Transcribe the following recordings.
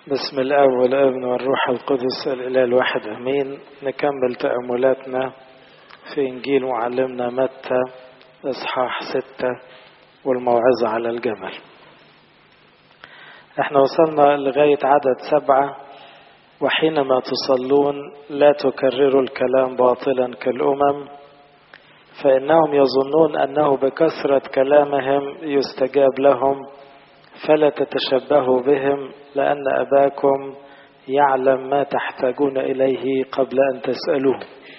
بسم الاب والابن والروح القدس الاله الواحد امين نكمل تاملاتنا في انجيل معلمنا متى اصحاح ستة والموعظة على الجمل احنا وصلنا لغاية عدد سبعة وحينما تصلون لا تكرروا الكلام باطلا كالأمم فإنهم يظنون أنه بكثرة كلامهم يستجاب لهم فلا تتشبهوا بهم لأن أباكم يعلم ما تحتاجون إليه قبل أن تسألوه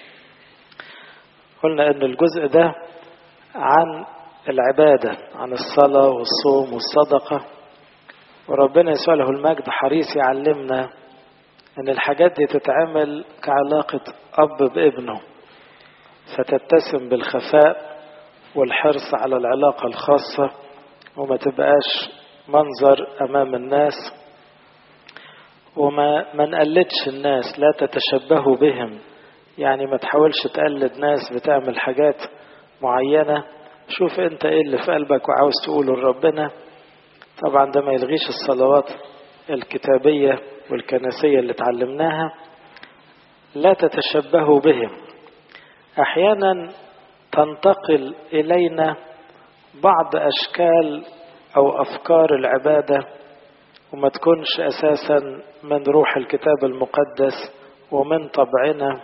قلنا أن الجزء ده عن العبادة عن الصلاة والصوم والصدقة وربنا يسوع له المجد حريص يعلمنا أن الحاجات دي تتعمل كعلاقة أب بابنه فتتسم بالخفاء والحرص على العلاقة الخاصة وما تبقاش منظر أمام الناس وما ما نقلدش الناس لا تتشبهوا بهم يعني ما تحاولش تقلد ناس بتعمل حاجات معينة شوف انت ايه اللي في قلبك وعاوز تقوله لربنا طبعا ده ما يلغيش الصلوات الكتابية والكنسية اللي اتعلمناها لا تتشبهوا بهم احيانا تنتقل الينا بعض اشكال او افكار العباده وما تكونش اساسا من روح الكتاب المقدس ومن طبعنا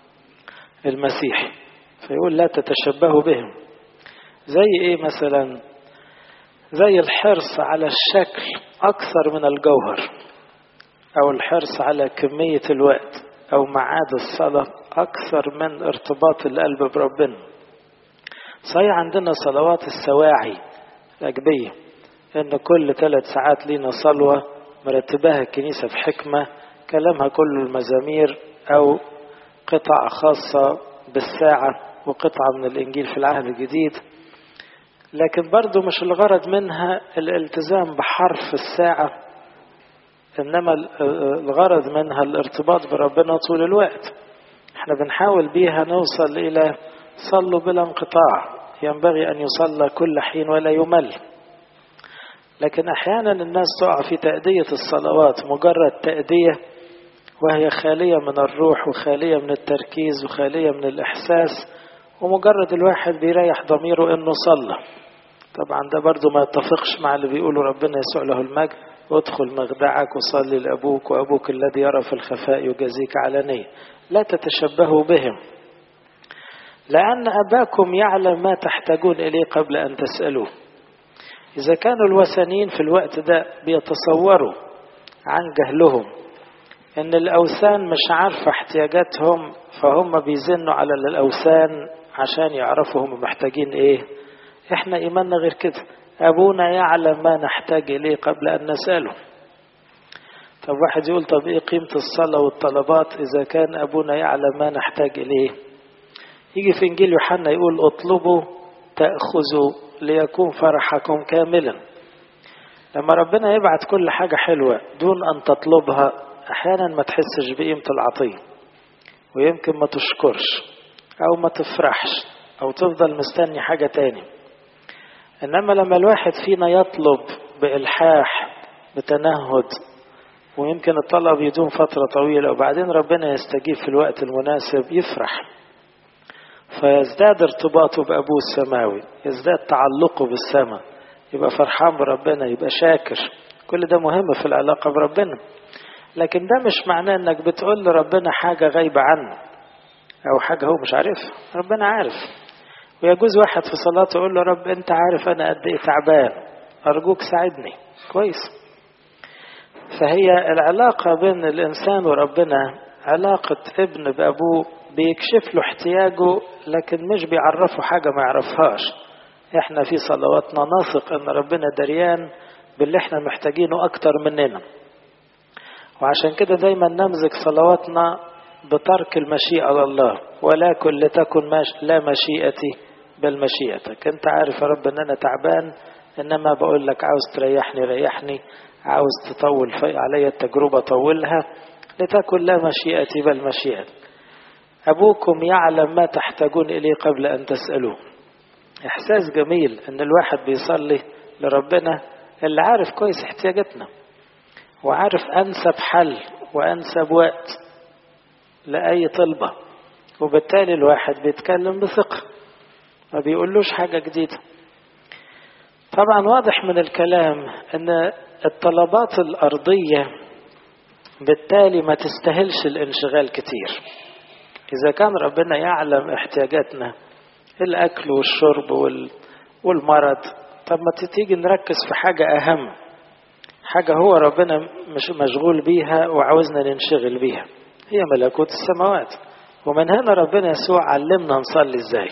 المسيحي فيقول لا تتشبهوا بهم زي ايه مثلا زي الحرص على الشكل اكثر من الجوهر او الحرص على كميه الوقت او ميعاد الصلاه اكثر من ارتباط القلب بربنا صحيح عندنا صلوات السواعي الاجبيه ان كل ثلاث ساعات لينا صلوة مرتباها الكنيسة بحكمة كلامها كله المزامير او قطع خاصة بالساعة وقطعة من الانجيل في العهد الجديد لكن برضو مش الغرض منها الالتزام بحرف الساعة انما الغرض منها الارتباط بربنا طول الوقت احنا بنحاول بيها نوصل الى صلوا بلا انقطاع ينبغي ان يصلى كل حين ولا يمل لكن احيانا الناس تقع في تأدية الصلوات مجرد تأدية وهي خالية من الروح وخالية من التركيز وخالية من الإحساس ومجرد الواحد بيريح ضميره إنه صلى طبعا ده برضو ما يتفقش مع اللي بيقوله ربنا يسوع له المجد ادخل مخدعك وصلي لأبوك وأبوك الذي يرى في الخفاء يجازيك علنيا لا تتشبهوا بهم لأن أباكم يعلم ما تحتاجون إليه قبل أن تسألوه إذا كانوا الوثنيين في الوقت ده بيتصوروا عن جهلهم إن الأوثان مش عارفة احتياجاتهم فهم بيزنوا على الأوثان عشان يعرفوا هم محتاجين إيه إحنا إيماننا غير كده أبونا يعلم ما نحتاج إليه قبل أن نسأله طب واحد يقول طب إيه قيمة الصلاة والطلبات إذا كان أبونا يعلم ما نحتاج إليه يجي في إنجيل يوحنا يقول اطلبوا تأخذوا ليكون فرحكم كاملا لما ربنا يبعت كل حاجة حلوة دون أن تطلبها أحيانا ما تحسش بقيمة العطية ويمكن ما تشكرش أو ما تفرحش أو تفضل مستني حاجة تاني إنما لما الواحد فينا يطلب بإلحاح بتنهد ويمكن الطلب يدوم فترة طويلة وبعدين ربنا يستجيب في الوقت المناسب يفرح فيزداد ارتباطه بأبوه السماوي يزداد تعلقه بالسماء يبقى فرحان بربنا يبقى شاكر كل ده مهم في العلاقة بربنا لكن ده مش معناه انك بتقول لربنا حاجة غايبة عنه او حاجة هو مش عارفها ربنا عارف ويجوز واحد في صلاته يقول له رب انت عارف انا قد ايه تعبان ارجوك ساعدني كويس فهي العلاقة بين الانسان وربنا علاقة ابن بابوه بيكشف له احتياجه لكن مش بيعرفه حاجة ما يعرفهاش احنا في صلواتنا نثق ان ربنا دريان باللي احنا محتاجينه اكتر مننا وعشان كده دايما نمزج صلواتنا بترك المشيئة لله ولكن لتكن مش لا مشيئتي بل مشيئتك انت عارف يا رب ان انا تعبان انما بقول لك عاوز تريحني ريحني عاوز تطول في عليا التجربة طولها لتكن لا مشيئتي بل مشيئتك أبوكم يعلم ما تحتاجون إليه قبل أن تسألوه إحساس جميل أن الواحد بيصلي لربنا اللي عارف كويس احتياجاتنا وعارف أنسب حل وأنسب وقت لأي طلبة وبالتالي الواحد بيتكلم بثقة ما بيقولوش حاجة جديدة طبعا واضح من الكلام أن الطلبات الأرضية بالتالي ما تستاهلش الانشغال كتير إذا كان ربنا يعلم احتياجاتنا الأكل والشرب والمرض طب ما تيجي نركز في حاجة أهم حاجة هو ربنا مش مشغول بيها وعاوزنا ننشغل بيها هي ملكوت السماوات ومن هنا ربنا يسوع علمنا نصلي ازاي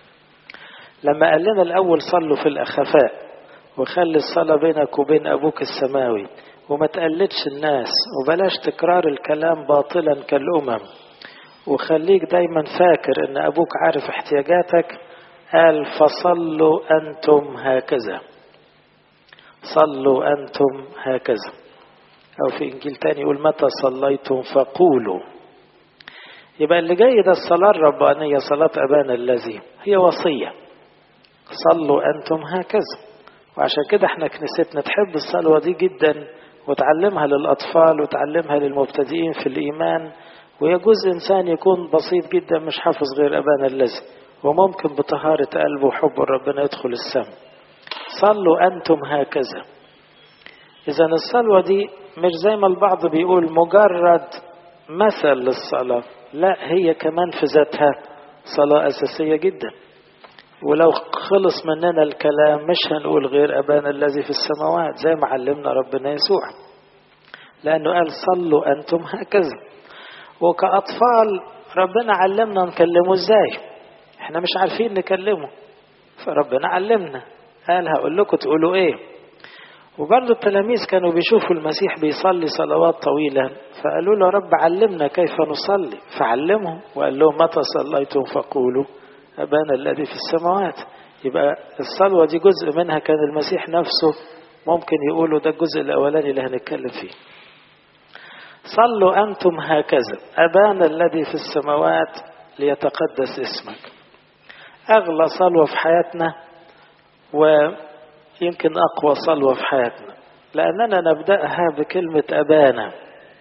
لما قال لنا الأول صلوا في الأخفاء وخلي الصلاة بينك وبين أبوك السماوي وما تقلدش الناس وبلاش تكرار الكلام باطلا كالأمم وخليك دايما فاكر ان أبوك عارف احتياجاتك قال فصلوا أنتم هكذا صلوا أنتم هكذا أو في إنجيل تاني يقول متى صليتم فقولوا يبقى اللي جاي ده الصلاة الربانية صلاة أبانا الذي هي وصية صلوا أنتم هكذا وعشان كده احنا كنيستنا تحب الصلوة دي جدا وتعلمها للأطفال وتعلمها للمبتدئين في الإيمان ويجوز إنسان يكون بسيط جدا مش حافظ غير أبانا الذي وممكن بطهارة قلبه وحب ربنا يدخل السماء صلوا أنتم هكذا إذا الصلوة دي مش زي ما البعض بيقول مجرد مثل للصلاة لا هي كمان في ذاتها صلاة أساسية جدا ولو خلص مننا الكلام مش هنقول غير أبانا الذي في السماوات زي ما علمنا ربنا يسوع لأنه قال صلوا أنتم هكذا وكأطفال ربنا علمنا نكلمه ازاي احنا مش عارفين نكلمه فربنا علمنا قال هقول لكم تقولوا ايه وبرضه التلاميذ كانوا بيشوفوا المسيح بيصلي صلوات طويلة فقالوا له رب علمنا كيف نصلي فعلمهم وقال لهم متى صليتم فقولوا أبانا الذي في السماوات يبقى الصلوة دي جزء منها كان المسيح نفسه ممكن يقولوا ده الجزء الأولاني اللي هنتكلم فيه صلوا أنتم هكذا أبانا الذي في السماوات ليتقدس اسمك أغلى صلوة في حياتنا ويمكن أقوى صلوة في حياتنا لأننا نبدأها بكلمة أبانا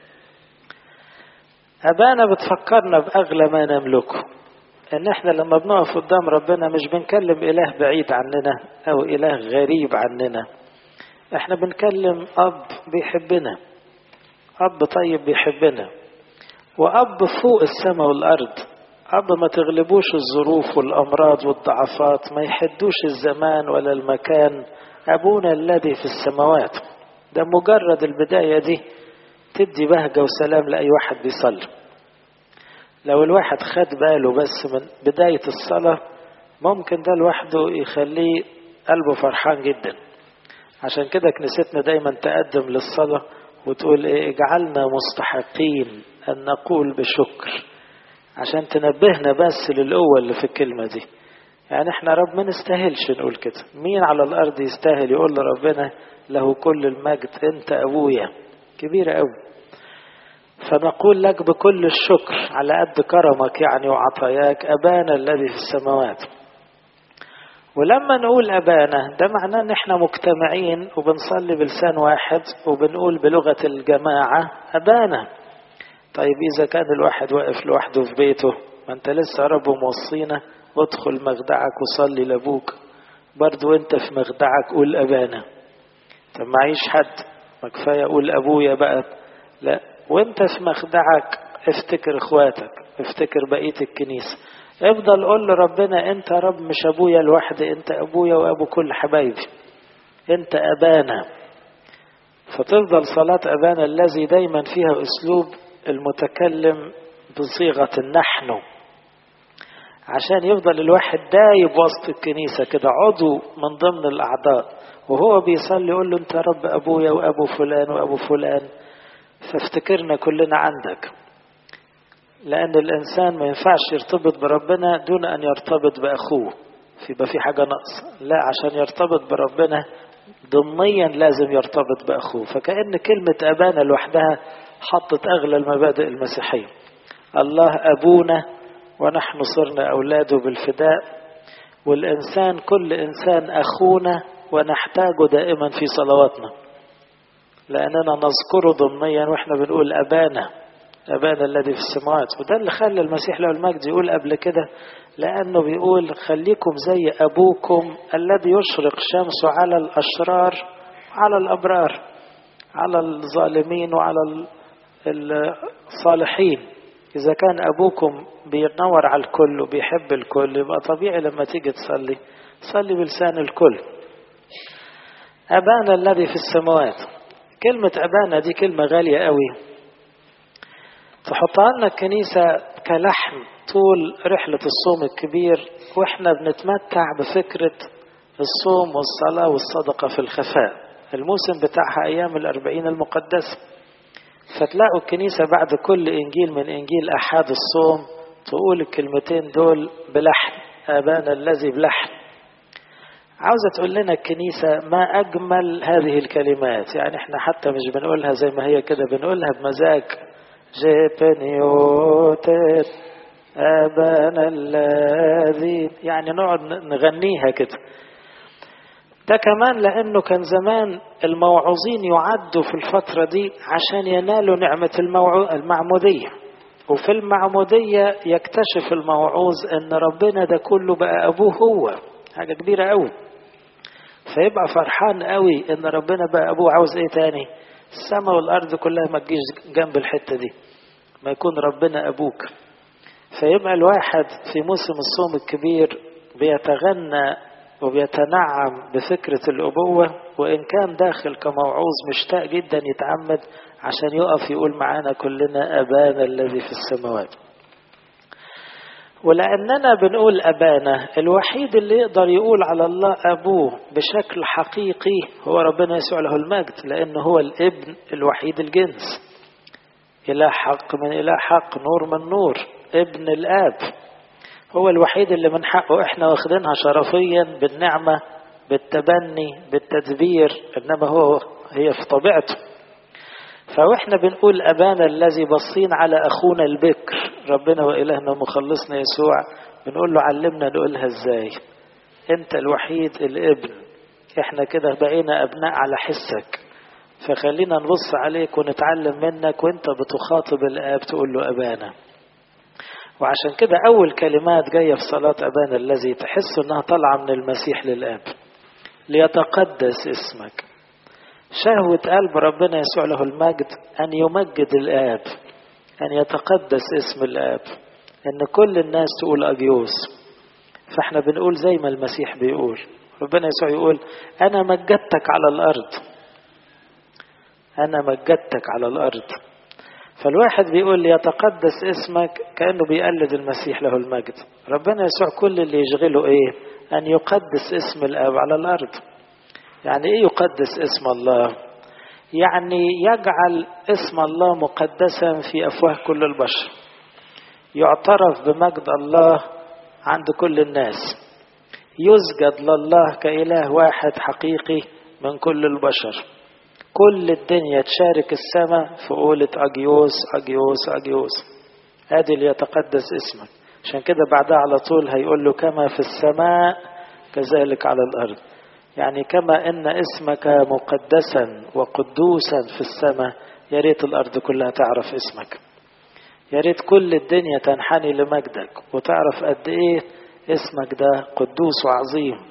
أبانا بتفكرنا بأغلى ما نملكه إن إحنا لما بنقف قدام ربنا مش بنكلم إله بعيد عننا أو إله غريب عننا إحنا بنكلم أب بيحبنا أب طيب بيحبنا وأب فوق السماء والأرض أب ما تغلبوش الظروف والأمراض والضعفات ما يحدوش الزمان ولا المكان أبونا الذي في السماوات ده مجرد البداية دي تدي بهجة وسلام لأي واحد بيصلي لو الواحد خد باله بس من بداية الصلاة ممكن ده لوحده يخليه قلبه فرحان جدا عشان كده كنيستنا دايما تقدم للصلاة وتقول ايه اجعلنا مستحقين ان نقول بشكر عشان تنبهنا بس للقوة اللي في الكلمة دي يعني احنا رب ما نستاهلش نقول كده مين على الارض يستاهل يقول لربنا له كل المجد انت ابويا كبيرة قوي فنقول لك بكل الشكر على قد كرمك يعني وعطاياك ابانا الذي في السماوات ولما نقول أبانا ده معناه إن إحنا مجتمعين وبنصلي بلسان واحد وبنقول بلغة الجماعة أبانا طيب إذا كان الواحد واقف لوحده في بيته ما أنت لسه رب موصينا ادخل مخدعك وصلي لأبوك برضو أنت في مخدعك قول أبانا طب معيش حد ما كفاية أقول أبويا بقى لا وأنت في مخدعك افتكر إخواتك افتكر بقية الكنيسة افضل قول لربنا انت رب مش ابويا لوحدي انت ابويا وابو كل حبايبي انت ابانا فتفضل صلاة ابانا الذي دايما فيها اسلوب المتكلم بصيغة النحن عشان يفضل الواحد دايب وسط الكنيسة كده عضو من ضمن الأعضاء وهو بيصلي يقول له أنت رب أبويا وأبو فلان وأبو فلان فافتكرنا كلنا عندك لأن الإنسان ما ينفعش يرتبط بربنا دون أن يرتبط بأخوه يبقى في حاجة ناقصة لا عشان يرتبط بربنا ضمنيا لازم يرتبط بأخوه فكأن كلمة أبانا لوحدها حطت أغلى المبادئ المسيحية الله أبونا ونحن صرنا أولاده بالفداء والإنسان كل إنسان أخونا ونحتاجه دائما في صلواتنا لأننا نذكره ضمنيا وإحنا بنقول أبانا أبانا الذي في السماوات وده اللي خلى المسيح له المجد يقول قبل كده لأنه بيقول خليكم زي أبوكم الذي يشرق شمسه على الأشرار على الأبرار على الظالمين وعلى الصالحين إذا كان أبوكم بينور على الكل وبيحب الكل يبقى طبيعي لما تيجي تصلي صلي بلسان الكل أبانا الذي في السماوات كلمة أبانا دي كلمة غالية قوي تحطها لنا الكنيسة كلحن طول رحلة الصوم الكبير وإحنا بنتمتع بفكرة الصوم والصلاة والصدقة في الخفاء الموسم بتاعها أيام الأربعين المقدسة فتلاقوا الكنيسة بعد كل إنجيل من إنجيل أحد الصوم تقول الكلمتين دول بلحن أبانا الذي بلحن عاوزة تقول لنا الكنيسة ما أجمل هذه الكلمات يعني احنا حتى مش بنقولها زي ما هي كده بنقولها بمزاج جيبنيوتت أبانا الذي يعني نقعد نغنيها كده ده كمان لأنه كان زمان الموعوظين يعدوا في الفترة دي عشان ينالوا نعمة الموعو... المعمودية وفي المعمودية يكتشف الموعوظ أن ربنا ده كله بقى أبوه هو حاجة كبيرة قوي فيبقى فرحان قوي أن ربنا بقى أبوه عاوز إيه تاني السماء والأرض كلها ما تجيش جنب الحتة دي ما يكون ربنا أبوك فيبقى الواحد في موسم الصوم الكبير بيتغنى وبيتنعم بفكرة الأبوة وإن كان داخل كموعوظ مشتاق جدا يتعمد عشان يقف يقول معانا كلنا أبانا الذي في السماوات ولأننا بنقول أبانا الوحيد اللي يقدر يقول على الله أبوه بشكل حقيقي هو ربنا يسوع له المجد لأنه هو الابن الوحيد الجنس إله حق من إله حق نور من نور ابن الآب هو الوحيد اللي من حقه احنا واخدينها شرفيا بالنعمة بالتبني بالتدبير انما هو هي في طبيعته فاحنا بنقول ابانا الذي بصين على اخونا البكر ربنا والهنا ومخلصنا يسوع بنقول له علمنا نقولها ازاي انت الوحيد الابن احنا كده بقينا ابناء على حسك فخلينا نبص عليك ونتعلم منك وانت بتخاطب الاب تقول له ابانا وعشان كده أول كلمات جاية في صلاة أبانا الذي تحس أنها طالعة من المسيح للآب ليتقدس اسمك شهوة قلب ربنا يسوع له المجد أن يمجد الآب أن يتقدس اسم الآب أن كل الناس تقول أجيوس فاحنا بنقول زي ما المسيح بيقول ربنا يسوع يقول أنا مجدتك على الأرض أنا مجدتك على الأرض فالواحد بيقول يتقدس اسمك كأنه بيقلد المسيح له المجد ربنا يسوع كل اللي يشغله ايه أن يقدس اسم الآب على الأرض يعني ايه يقدس اسم الله يعني يجعل اسم الله مقدسا في أفواه كل البشر يعترف بمجد الله عند كل الناس يسجد لله كإله واحد حقيقي من كل البشر كل الدنيا تشارك السماء في قولة أجيوس أجيوس أجيوس هذه اللي يتقدس اسمك عشان كده بعدها على طول هيقول له كما في السماء كذلك على الأرض يعني كما إن اسمك مقدسا وقدوسا في السماء يا ريت الأرض كلها تعرف اسمك يا ريت كل الدنيا تنحني لمجدك وتعرف قد إيه اسمك ده قدوس وعظيم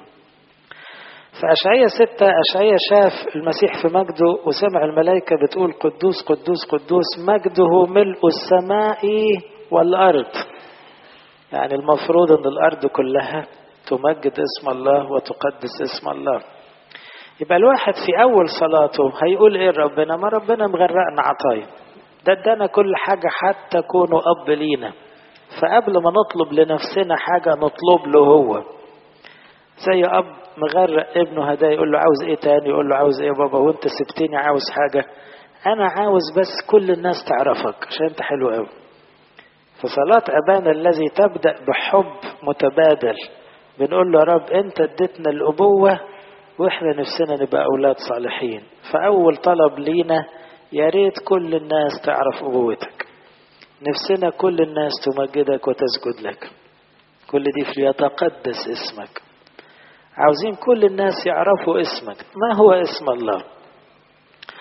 فأشعية ستة أشعية شاف المسيح في مجده وسمع الملائكة بتقول قدوس قدوس قدوس مجده ملء السماء والأرض يعني المفروض أن الأرض كلها تمجد اسم الله وتقدس اسم الله يبقى الواحد في أول صلاته هيقول إيه ربنا ما ربنا مغرقنا عطايا ده ادانا كل حاجة حتى كونوا أب لينا فقبل ما نطلب لنفسنا حاجة نطلب له هو زي أب مغرق ابنه هدايا يقول له عاوز ايه تاني يقول له عاوز ايه يا بابا وانت سبتني عاوز حاجة انا عاوز بس كل الناس تعرفك عشان انت حلو قوي فصلاة أبانا الذي تبدأ بحب متبادل بنقول له يا رب انت اديتنا الأبوة واحنا نفسنا نبقى أولاد صالحين فأول طلب لينا يا ريت كل الناس تعرف أبوتك نفسنا كل الناس تمجدك وتسجد لك كل دي في يتقدس اسمك عاوزين كل الناس يعرفوا اسمك ما هو اسم الله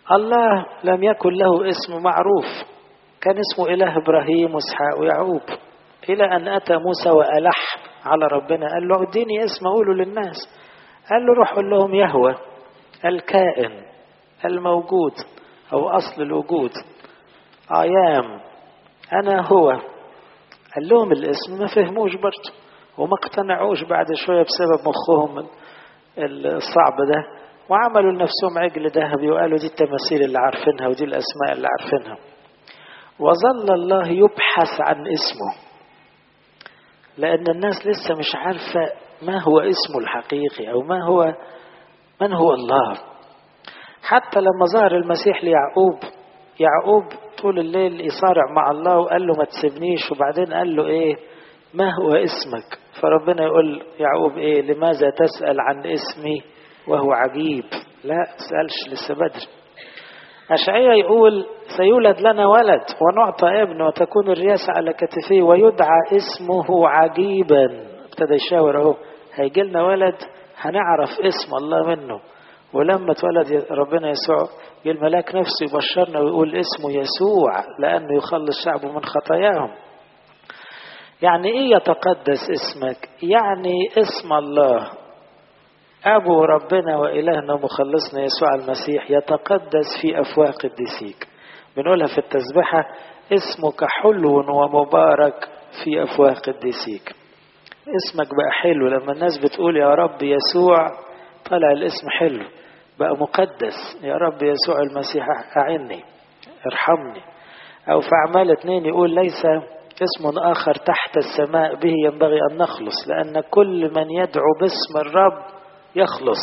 الله لم يكن له اسم معروف كان اسمه إله إبراهيم وإسحاق ويعقوب إلى أن أتى موسى وألح على ربنا قال له اديني اسم أقوله للناس قال له روح قول لهم يهوى الكائن الموجود أو أصل الوجود أيام أنا هو قال لهم الاسم ما فهموش برضه وما اقتنعوش بعد شوية بسبب مخهم الصعب ده وعملوا لنفسهم عجل ذهبي وقالوا دي التماثيل اللي عارفينها ودي الأسماء اللي عارفينها وظل الله يبحث عن اسمه لأن الناس لسه مش عارفة ما هو اسمه الحقيقي أو ما هو من هو الله حتى لما ظهر المسيح ليعقوب يعقوب طول الليل يصارع مع الله وقال له ما تسيبنيش وبعدين قال له ايه ما هو اسمك فربنا يقول يعقوب ايه لماذا تسأل عن اسمي وهو عجيب لا تسألش لسه بدري أشعية يقول سيولد لنا ولد ونعطى ابن وتكون الرياسة على كتفيه ويدعى اسمه عجيبا ابتدى يشاور اهو هيجي لنا ولد هنعرف اسم الله منه ولما اتولد ربنا يسوع الملاك نفسه يبشرنا ويقول اسمه يسوع لأنه يخلص شعبه من خطاياهم يعني ايه يتقدس اسمك يعني اسم الله أبو ربنا وإلهنا مخلصنا يسوع المسيح يتقدس في أفواه قديسيك بنقولها في التسبحة اسمك حلو ومبارك في أفواه قديسيك اسمك بقى حلو لما الناس بتقول يا رب يسوع طلع الاسم حلو بقى مقدس يا رب يسوع المسيح أعني ارحمني أو في أعمال اتنين يقول ليس اسم آخر تحت السماء به ينبغي أن نخلص لأن كل من يدعو باسم الرب يخلص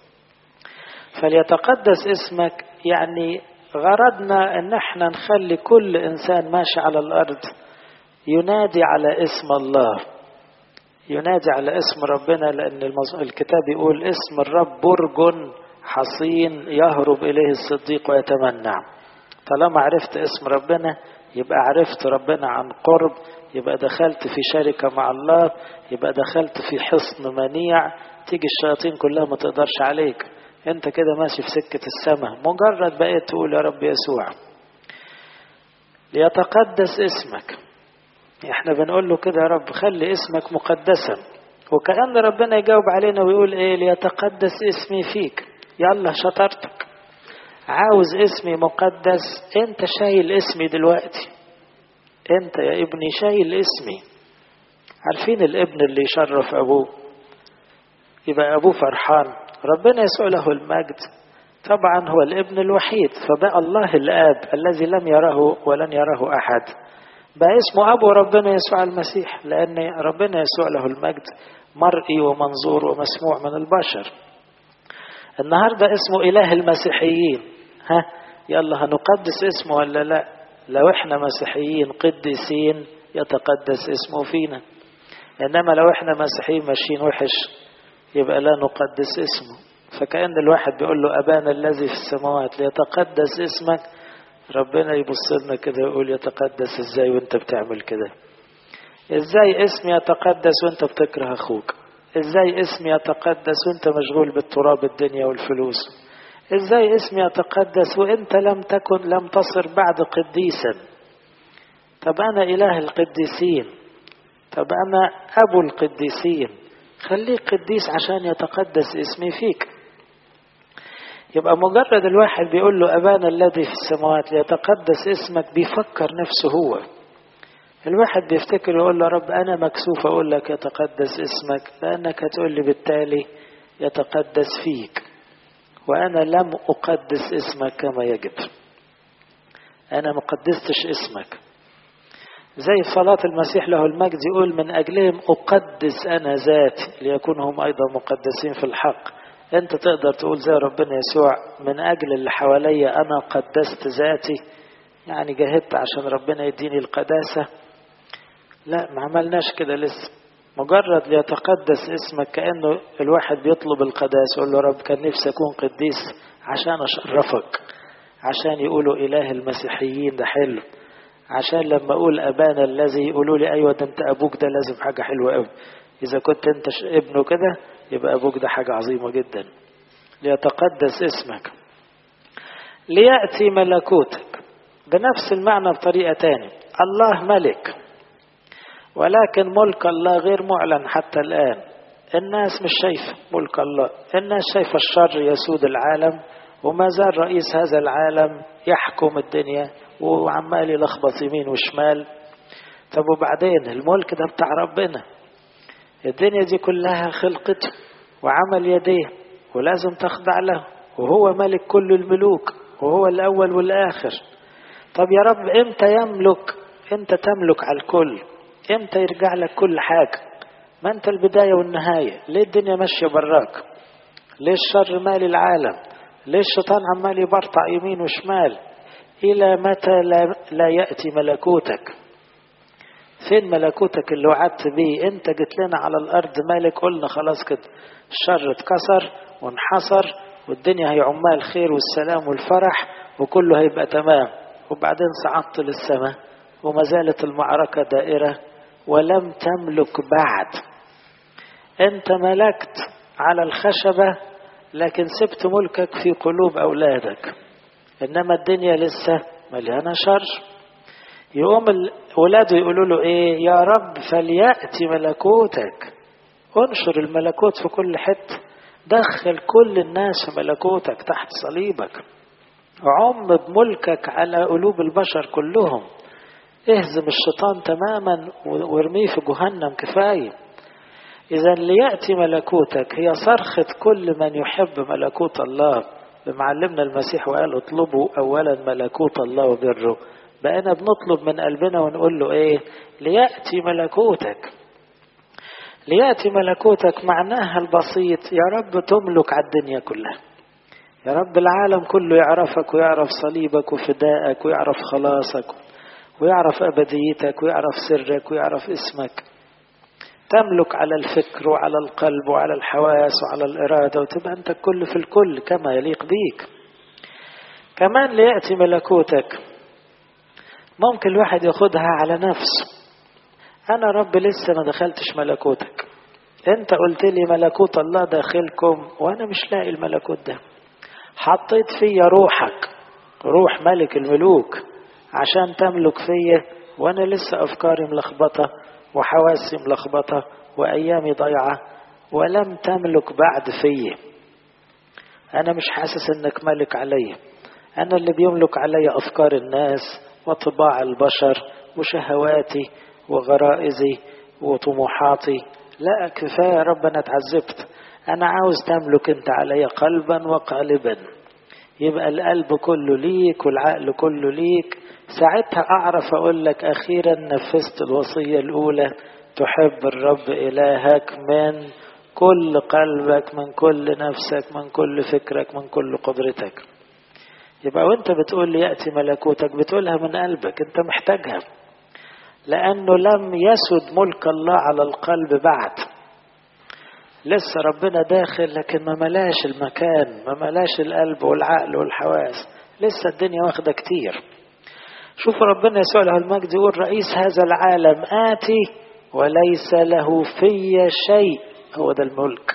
فليتقدس اسمك يعني غرضنا ان احنا نخلي كل انسان ماشي على الارض ينادي على اسم الله ينادي على اسم ربنا لان الكتاب يقول اسم الرب برج حصين يهرب اليه الصديق ويتمنع طالما عرفت اسم ربنا يبقى عرفت ربنا عن قرب يبقى دخلت في شركة مع الله يبقى دخلت في حصن منيع تيجي الشياطين كلها ما تقدرش عليك انت كده ماشي في سكة السماء مجرد بقيت تقول يا رب يسوع ليتقدس اسمك احنا بنقول له كده يا رب خلي اسمك مقدسا وكأن ربنا يجاوب علينا ويقول ايه ليتقدس اسمي فيك يلا شطرتك عاوز اسمي مقدس انت شايل اسمي دلوقتي انت يا ابني شايل اسمي عارفين الابن اللي يشرف ابوه يبقى ابوه فرحان ربنا يسوع له المجد طبعا هو الابن الوحيد فبقى الله الاب الذي لم يره ولن يره احد بقى اسمه ابو ربنا يسوع المسيح لان ربنا يسوع له المجد مرئي ومنظور ومسموع من البشر النهارده اسمه اله المسيحيين ها يلا هنقدس اسمه ولا لا لو احنا مسيحيين قديسين يتقدس اسمه فينا انما لو احنا مسيحيين ماشيين وحش يبقى لا نقدس اسمه فكأن الواحد بيقول له أبانا الذي في السماوات ليتقدس اسمك ربنا يبص لنا كده ويقول يتقدس ازاي وانت بتعمل كده ازاي اسم يتقدس وانت بتكره اخوك ازاي اسم يتقدس وانت مشغول بالتراب الدنيا والفلوس ازاي اسم يتقدس وانت لم تكن لم تصر بعد قديسا طب انا اله القديسين طب انا ابو القديسين خليك قديس عشان يتقدس اسمي فيك يبقى مجرد الواحد بيقول له أبانا الذي في السماوات ليتقدس اسمك بيفكر نفسه هو الواحد بيفتكر يقول له رب أنا مكسوف أقول لك يتقدس اسمك لأنك هتقول لي بالتالي يتقدس فيك وأنا لم أقدس اسمك كما يجب أنا ما قدستش اسمك زي صلاة المسيح له المجد يقول من أجلهم أقدس أنا ذاتي ليكون هم أيضا مقدسين في الحق أنت تقدر تقول زي ربنا يسوع من أجل اللي حواليا أنا قدست ذاتي يعني جاهدت عشان ربنا يديني القداسة لا ما عملناش كده لسه مجرد ليتقدس اسمك كأنه الواحد بيطلب القداسة يقول له رب كان نفسي أكون قديس عشان أشرفك عشان يقولوا إله المسيحيين ده حلو عشان لما اقول ابانا الذي يقولوا لي ايوه ده انت ابوك ده لازم حاجه حلوه قوي اذا كنت انت ابنه كده يبقى ابوك ده حاجه عظيمه جدا ليتقدس اسمك ليأتي ملكوتك بنفس المعنى بطريقة تانية الله ملك ولكن ملك الله غير معلن حتى الآن الناس مش شايفة ملك الله الناس شايفة الشر يسود العالم وما زال رئيس هذا العالم يحكم الدنيا وعمال يلخبط يمين وشمال طب وبعدين الملك ده بتاع ربنا الدنيا دي كلها خلقته وعمل يديه ولازم تخضع له وهو ملك كل الملوك وهو الأول والآخر طب يا رب امتى يملك امتى تملك على الكل امتى يرجع لك كل حاجة ما انت البداية والنهاية ليه الدنيا ماشية براك ليه الشر مالي العالم ليه الشيطان عمال يبرطع يمين وشمال إلى متى لا, لا يأتي ملكوتك فين ملكوتك اللي وعدت بيه انت جيت لنا على الارض مالك قلنا خلاص كده الشر اتكسر وانحصر والدنيا هيعمها الخير والسلام والفرح وكله هيبقى تمام وبعدين صعدت للسماء وما زالت المعركة دائرة ولم تملك بعد انت ملكت على الخشبة لكن سبت ملكك في قلوب أولادك إنما الدنيا لسه مليانة شر يقوم ولاده يقولوا له ايه يا رب فليأتي ملكوتك انشر الملكوت في كل حتة دخل كل الناس في ملكوتك تحت صليبك عم بملكك على قلوب البشر كلهم اهزم الشيطان تماما وارميه في جهنم كفاية إذا ليأتي ملكوتك هي صرخة كل من يحب ملكوت الله بمعلمنا المسيح وقال اطلبوا أولا ملكوت الله وبره بقينا بنطلب من قلبنا ونقول له ايه ليأتي ملكوتك ليأتي ملكوتك معناها البسيط يا رب تملك على الدنيا كلها يا رب العالم كله يعرفك ويعرف صليبك وفدائك ويعرف خلاصك ويعرف أبديتك ويعرف سرك ويعرف اسمك تملك على الفكر وعلى القلب وعلى الحواس وعلى الإرادة وتبقى أنت الكل في الكل كما يليق بيك كمان ليأتي ملكوتك ممكن الواحد ياخدها على نفسه أنا رب لسه ما دخلتش ملكوتك أنت قلت لي ملكوت الله داخلكم وأنا مش لاقي الملكوت ده حطيت فيا روحك روح ملك الملوك عشان تملك فيا وأنا لسه أفكاري ملخبطة وحواسي ملخبطة وأيامي ضيعة ولم تملك بعد فيا أنا مش حاسس إنك ملك عليا أنا اللي بيملك عليا أفكار الناس وطباع البشر وشهواتي وغرائزي وطموحاتي لا كفاية يا رب أنا اتعذبت أنا عاوز تملك أنت علي قلبا وقالبا يبقى القلب كله ليك والعقل كله ليك ساعتها أعرف أقول لك أخيرا نفذت الوصية الأولى تحب الرب إلهك من كل قلبك من كل نفسك من كل فكرك من كل قدرتك يبقى وانت بتقول لي يأتي ملكوتك بتقولها من قلبك انت محتاجها لأنه لم يسد ملك الله على القلب بعد لسه ربنا داخل لكن ما ملاش المكان ما ملاش القلب والعقل والحواس لسه الدنيا واخدة كتير شوف ربنا يسوع له المجد يقول رئيس هذا العالم آتي وليس له في شيء هو ده الملك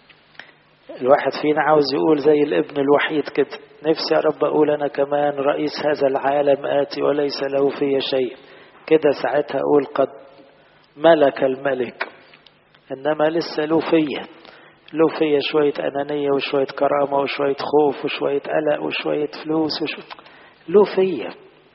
الواحد فينا عاوز يقول زي الابن الوحيد كده نفسي يا رب أقول أنا كمان رئيس هذا العالم آتي وليس له في شيء كده ساعتها أقول قد ملك الملك إنما لسه له فيا له فيا شوية أنانية وشوية كرامة وشوية خوف وشوية قلق وشوية فلوس وشوية له فيا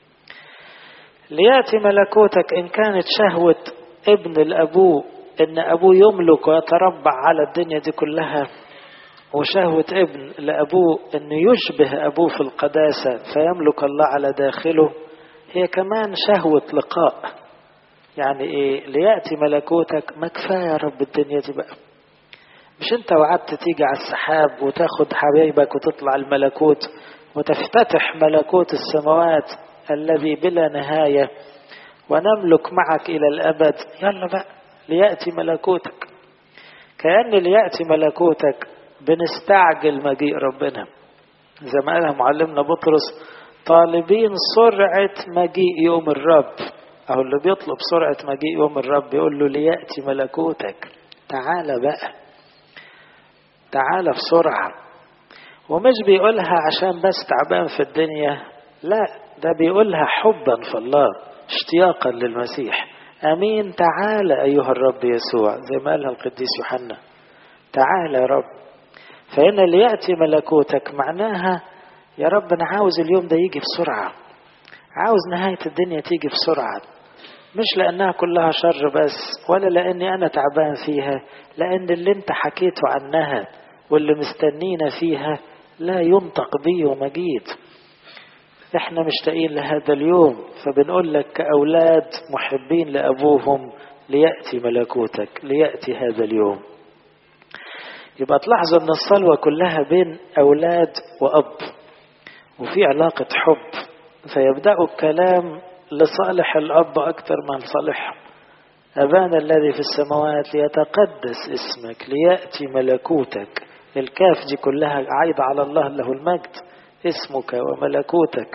ليأتي ملكوتك إن كانت شهوة ابن الأبوه إن أبوه يملك ويتربع على الدنيا دي كلها وشهوة ابن لأبوه أنه يشبه أبوه في القداسة فيملك الله على داخله هي كمان شهوة لقاء يعني إيه ليأتي ملكوتك ما كفاية يا رب الدنيا دي بقى مش انت وعدت تيجي على السحاب وتاخد حبايبك وتطلع الملكوت وتفتتح ملكوت السماوات الذي بلا نهاية ونملك معك إلى الأبد يلا بقى ليأتي ملكوتك كأن ليأتي ملكوتك بنستعجل مجيء ربنا زي ما قالها معلمنا بطرس طالبين سرعة مجيء يوم الرب أو اللي بيطلب سرعة مجيء يوم الرب يقول له ليأتي ملكوتك تعال بقى تعال بسرعة ومش بيقولها عشان بس تعبان في الدنيا لا ده بيقولها حبا في الله اشتياقا للمسيح امين تعالى ايها الرب يسوع زي ما قالها القديس يوحنا تعالى يا رب فإن اللي يأتي ملكوتك معناها يا رب أنا عاوز اليوم ده يجي بسرعة عاوز نهاية الدنيا تيجي بسرعة مش لأنها كلها شر بس ولا لأني أنا تعبان فيها لأن اللي أنت حكيته عنها واللي مستنينا فيها لا ينطق بيه ومجيد احنا مشتاقين لهذا اليوم فبنقول لك كأولاد محبين لأبوهم ليأتي ملكوتك ليأتي هذا اليوم يبقى تلاحظوا ان الصلوة كلها بين أولاد وأب وفي علاقة حب فيبدأوا الكلام لصالح الأب أكثر من صالحهم أبانا الذي في السماوات ليتقدس اسمك ليأتي ملكوتك الكاف دي كلها عايدة على الله له المجد اسمك وملكوتك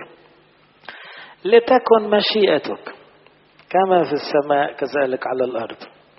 لتكن مشيئتك كما في السماء كذلك على الأرض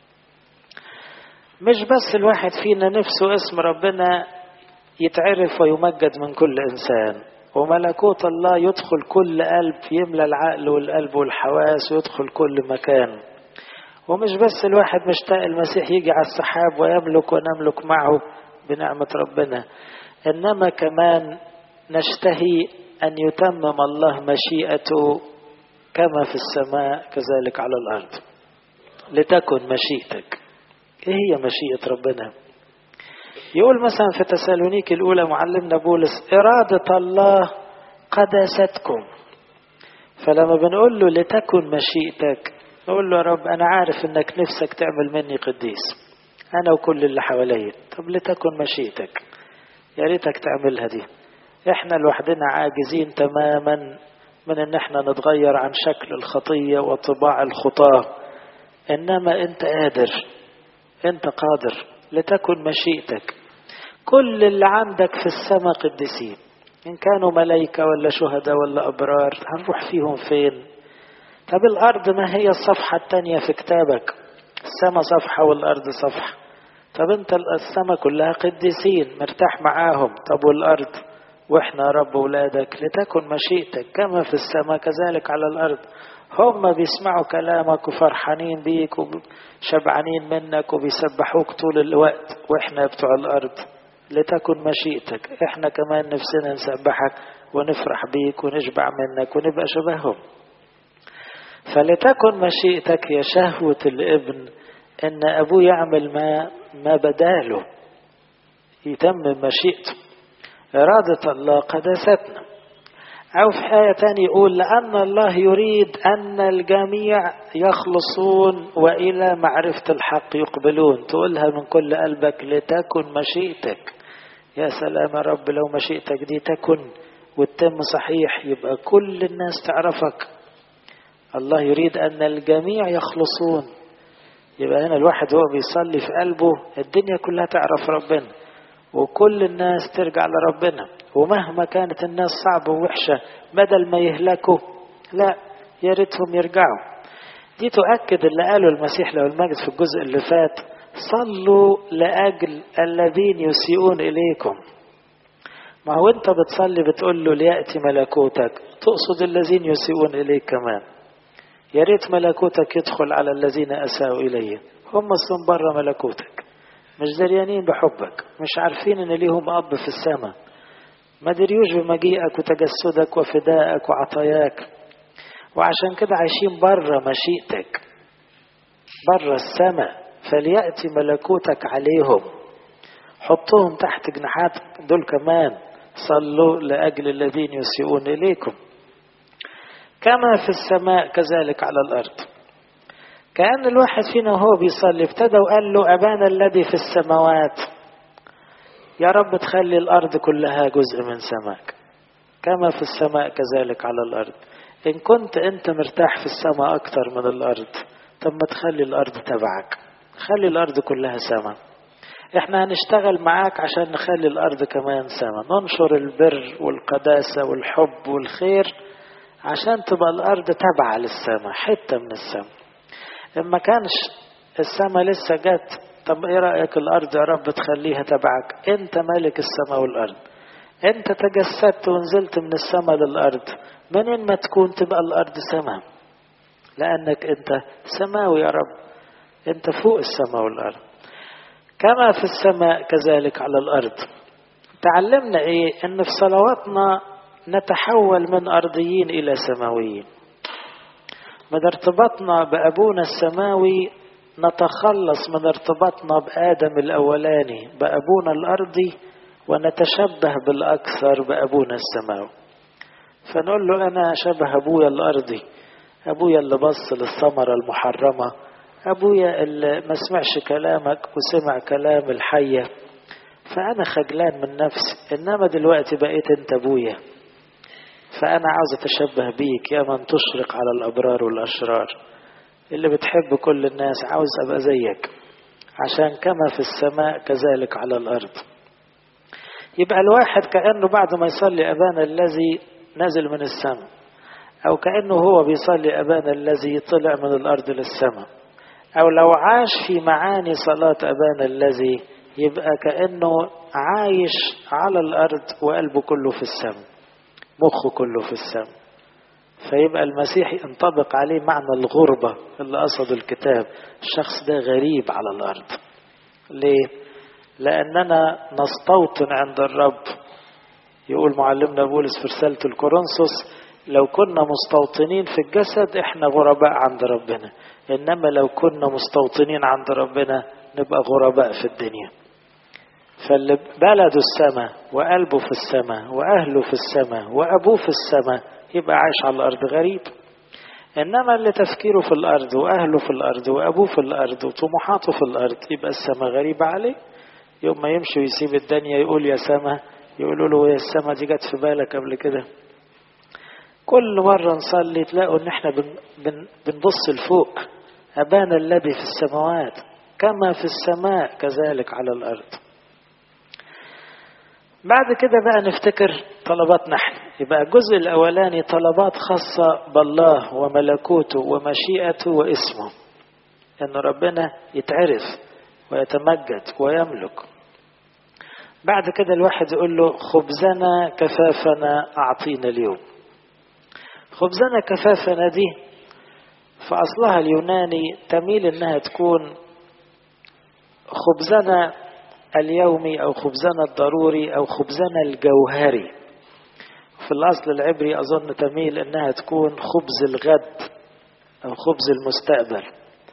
مش بس الواحد فينا نفسه اسم ربنا يتعرف ويمجد من كل إنسان وملكوت الله يدخل كل قلب يملى العقل والقلب والحواس ويدخل كل مكان ومش بس الواحد مشتاق المسيح يجي على السحاب ويملك ونملك معه بنعمة ربنا إنما كمان نشتهي أن يتمم الله مشيئته كما في السماء كذلك على الأرض لتكن مشيئتك إيه هي مشيئة ربنا يقول مثلا في تسالونيك الأولى معلمنا بولس إرادة الله قداستكم فلما بنقول له لتكن مشيئتك نقول له يا رب أنا عارف إنك نفسك تعمل مني قديس أنا وكل اللي حواليا طب لتكن مشيئتك يا ريتك تعملها دي احنا لوحدنا عاجزين تماما من ان احنا نتغير عن شكل الخطية وطباع الخطاة انما انت قادر انت قادر لتكن مشيئتك كل اللي عندك في السماء قديسين ان كانوا ملائكة ولا شهداء ولا ابرار هنروح فيهم فين طب الارض ما هي الصفحة التانية في كتابك السماء صفحة والارض صفحة طب انت السماء كلها قديسين مرتاح معاهم طب والارض واحنا يا رب ولادك لتكن مشيئتك كما في السماء كذلك على الارض هم بيسمعوا كلامك وفرحانين بيك وشبعانين منك وبيسبحوك طول الوقت واحنا بتوع الارض لتكن مشيئتك احنا كمان نفسنا نسبحك ونفرح بيك ونشبع منك ونبقى شبههم فلتكن مشيئتك هي شهوة الابن ان ابوه يعمل ما ما بداله يتمم مشيئته إرادة الله قداستنا أو في آية تانية يقول لأن الله يريد أن الجميع يخلصون وإلى معرفة الحق يقبلون تقولها من كل قلبك لتكن مشيئتك يا سلام يا رب لو مشيئتك دي تكن وتتم صحيح يبقى كل الناس تعرفك الله يريد أن الجميع يخلصون يبقى هنا الواحد هو بيصلي في قلبه الدنيا كلها تعرف ربنا وكل الناس ترجع لربنا ومهما كانت الناس صعبة ووحشة بدل ما يهلكوا لا يا ريتهم يرجعوا دي تؤكد اللي قاله المسيح له المجد في الجزء اللي فات صلوا لأجل الذين يسيئون إليكم ما هو انت بتصلي بتقول له ليأتي ملكوتك تقصد الذين يسيئون إليك كمان يا ريت ملكوتك يدخل على الذين أساءوا إلي هم اصلا بره ملكوتك مش دريانين بحبك مش عارفين ان ليهم اب في السماء ما دريوش بمجيئك وتجسدك وفدائك وعطاياك وعشان كده عايشين بره مشيئتك بره السماء فليأتي ملكوتك عليهم حطهم تحت جناحاتك دول كمان صلوا لأجل الذين يسيئون إليكم كما في السماء كذلك على الأرض كأن الواحد فينا وهو بيصلي ابتدى وقال له أبانا الذي في السماوات يا رب تخلي الأرض كلها جزء من سماك كما في السماء كذلك على الأرض إن كنت أنت مرتاح في السماء أكتر من الأرض طب ما تخلي الأرض تبعك خلي الأرض كلها سماء احنا هنشتغل معاك عشان نخلي الأرض كمان سماء ننشر البر والقداسة والحب والخير عشان تبقى الأرض تابعة للسماء حتة من السماء ما كانش السماء لسه جت طب ايه رأيك الأرض يا رب تخليها تبعك انت مالك السماء والأرض انت تجسدت ونزلت من السماء للارض منين ما تكون تبقى الارض سماء لانك انت سماوي يا رب انت فوق السماء والارض كما في السماء كذلك على الارض تعلمنا ايه ان في صلواتنا نتحول من ارضيين الى سماويين من ارتباطنا بابونا السماوي نتخلص من ارتباطنا بادم الاولاني بابونا الارضي ونتشبه بالاكثر بابونا السماوي فنقول له انا شبه ابويا الارضي ابويا اللي بص للثمره المحرمه ابويا اللي ما سمعش كلامك وسمع كلام الحيه فانا خجلان من نفسي انما دلوقتي بقيت انت ابويا فانا عاوز اتشبه بيك يا من تشرق على الابرار والاشرار اللي بتحب كل الناس عاوز ابقى زيك عشان كما في السماء كذلك على الارض يبقى الواحد كانه بعد ما يصلي ابانا الذي نزل من السماء او كانه هو بيصلي ابانا الذي طلع من الارض للسماء او لو عاش في معاني صلاه ابانا الذي يبقى كانه عايش على الارض وقلبه كله في السماء مخه كله في السماء فيبقى المسيح ينطبق عليه معنى الغربة اللي قصده الكتاب الشخص ده غريب على الأرض ليه؟ لأننا نستوطن عند الرب يقول معلمنا بولس في رسالة الكورنثوس لو كنا مستوطنين في الجسد احنا غرباء عند ربنا انما لو كنا مستوطنين عند ربنا نبقى غرباء في الدنيا فاللي بلده السماء وقلبه في السماء واهله في السماء وابوه في السماء يبقى عايش على الارض غريب انما اللي تفكيره في الارض واهله في الارض وابوه في الارض وطموحاته في الارض يبقى السماء غريبه عليه يوم ما يمشي ويسيب الدنيا يقول يا سماء يقولوا له يا السماء دي جت في بالك قبل كده كل مرة نصلي تلاقوا ان احنا بن بن بنبص لفوق ابانا الذي في السماوات كما في السماء كذلك على الارض بعد كده بقى نفتكر طلباتنا احنا يبقى الجزء الاولاني طلبات خاصة بالله وملكوته ومشيئته واسمه ان ربنا يتعرف ويتمجد ويملك بعد كده الواحد يقول له خبزنا كفافنا اعطينا اليوم خبزنا كفافنا دي في اصلها اليوناني تميل انها تكون خبزنا اليومي او خبزنا الضروري او خبزنا الجوهري في الاصل العبري اظن تميل انها تكون خبز الغد او خبز المستقبل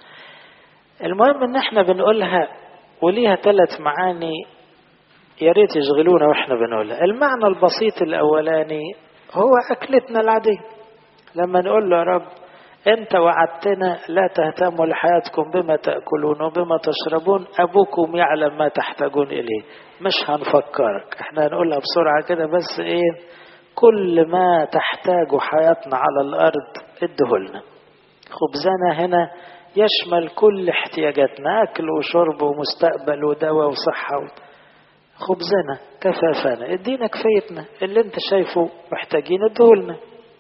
المهم ان احنا بنقولها وليها ثلاث معاني يا ريت يشغلونا واحنا بنقولها المعنى البسيط الاولاني هو اكلتنا العاديه لما نقول له يا رب انت وعدتنا لا تهتموا لحياتكم بما تاكلون وبما تشربون ابوكم يعلم ما تحتاجون اليه مش هنفكرك احنا هنقولها بسرعه كده بس ايه كل ما تحتاجه حياتنا على الارض ادهولنا خبزنا هنا يشمل كل احتياجاتنا اكل وشرب ومستقبل ودواء وصحه خبزنا كفافنا ادينا كفايتنا اللي انت شايفه محتاجين ادهولنا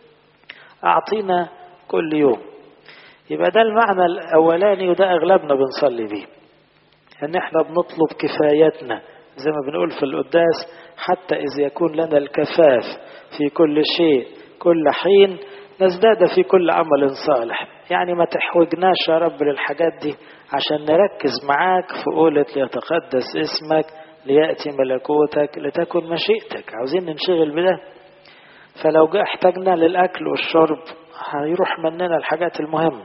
اعطينا كل يوم يبقى ده المعنى الاولاني وده اغلبنا بنصلي بيه ان احنا بنطلب كفايتنا زي ما بنقول في القداس حتى اذا يكون لنا الكفاف في كل شيء كل حين نزداد في كل عمل صالح يعني ما تحوجناش يا رب للحاجات دي عشان نركز معاك في قولة ليتقدس اسمك ليأتي ملكوتك لتكن مشيئتك عاوزين ننشغل بده فلو جاء احتاجنا للأكل والشرب هيروح مننا الحاجات المهمة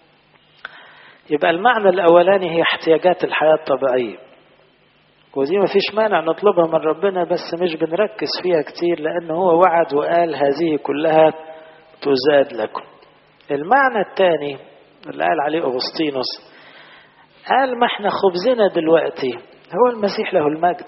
يبقى المعنى الأولاني هي احتياجات الحياة الطبيعية ودي ما فيش مانع نطلبها من ربنا بس مش بنركز فيها كتير لأنه هو وعد وقال هذه كلها تزاد لكم المعنى الثاني اللي قال عليه أغسطينوس قال ما احنا خبزنا دلوقتي هو المسيح له المجد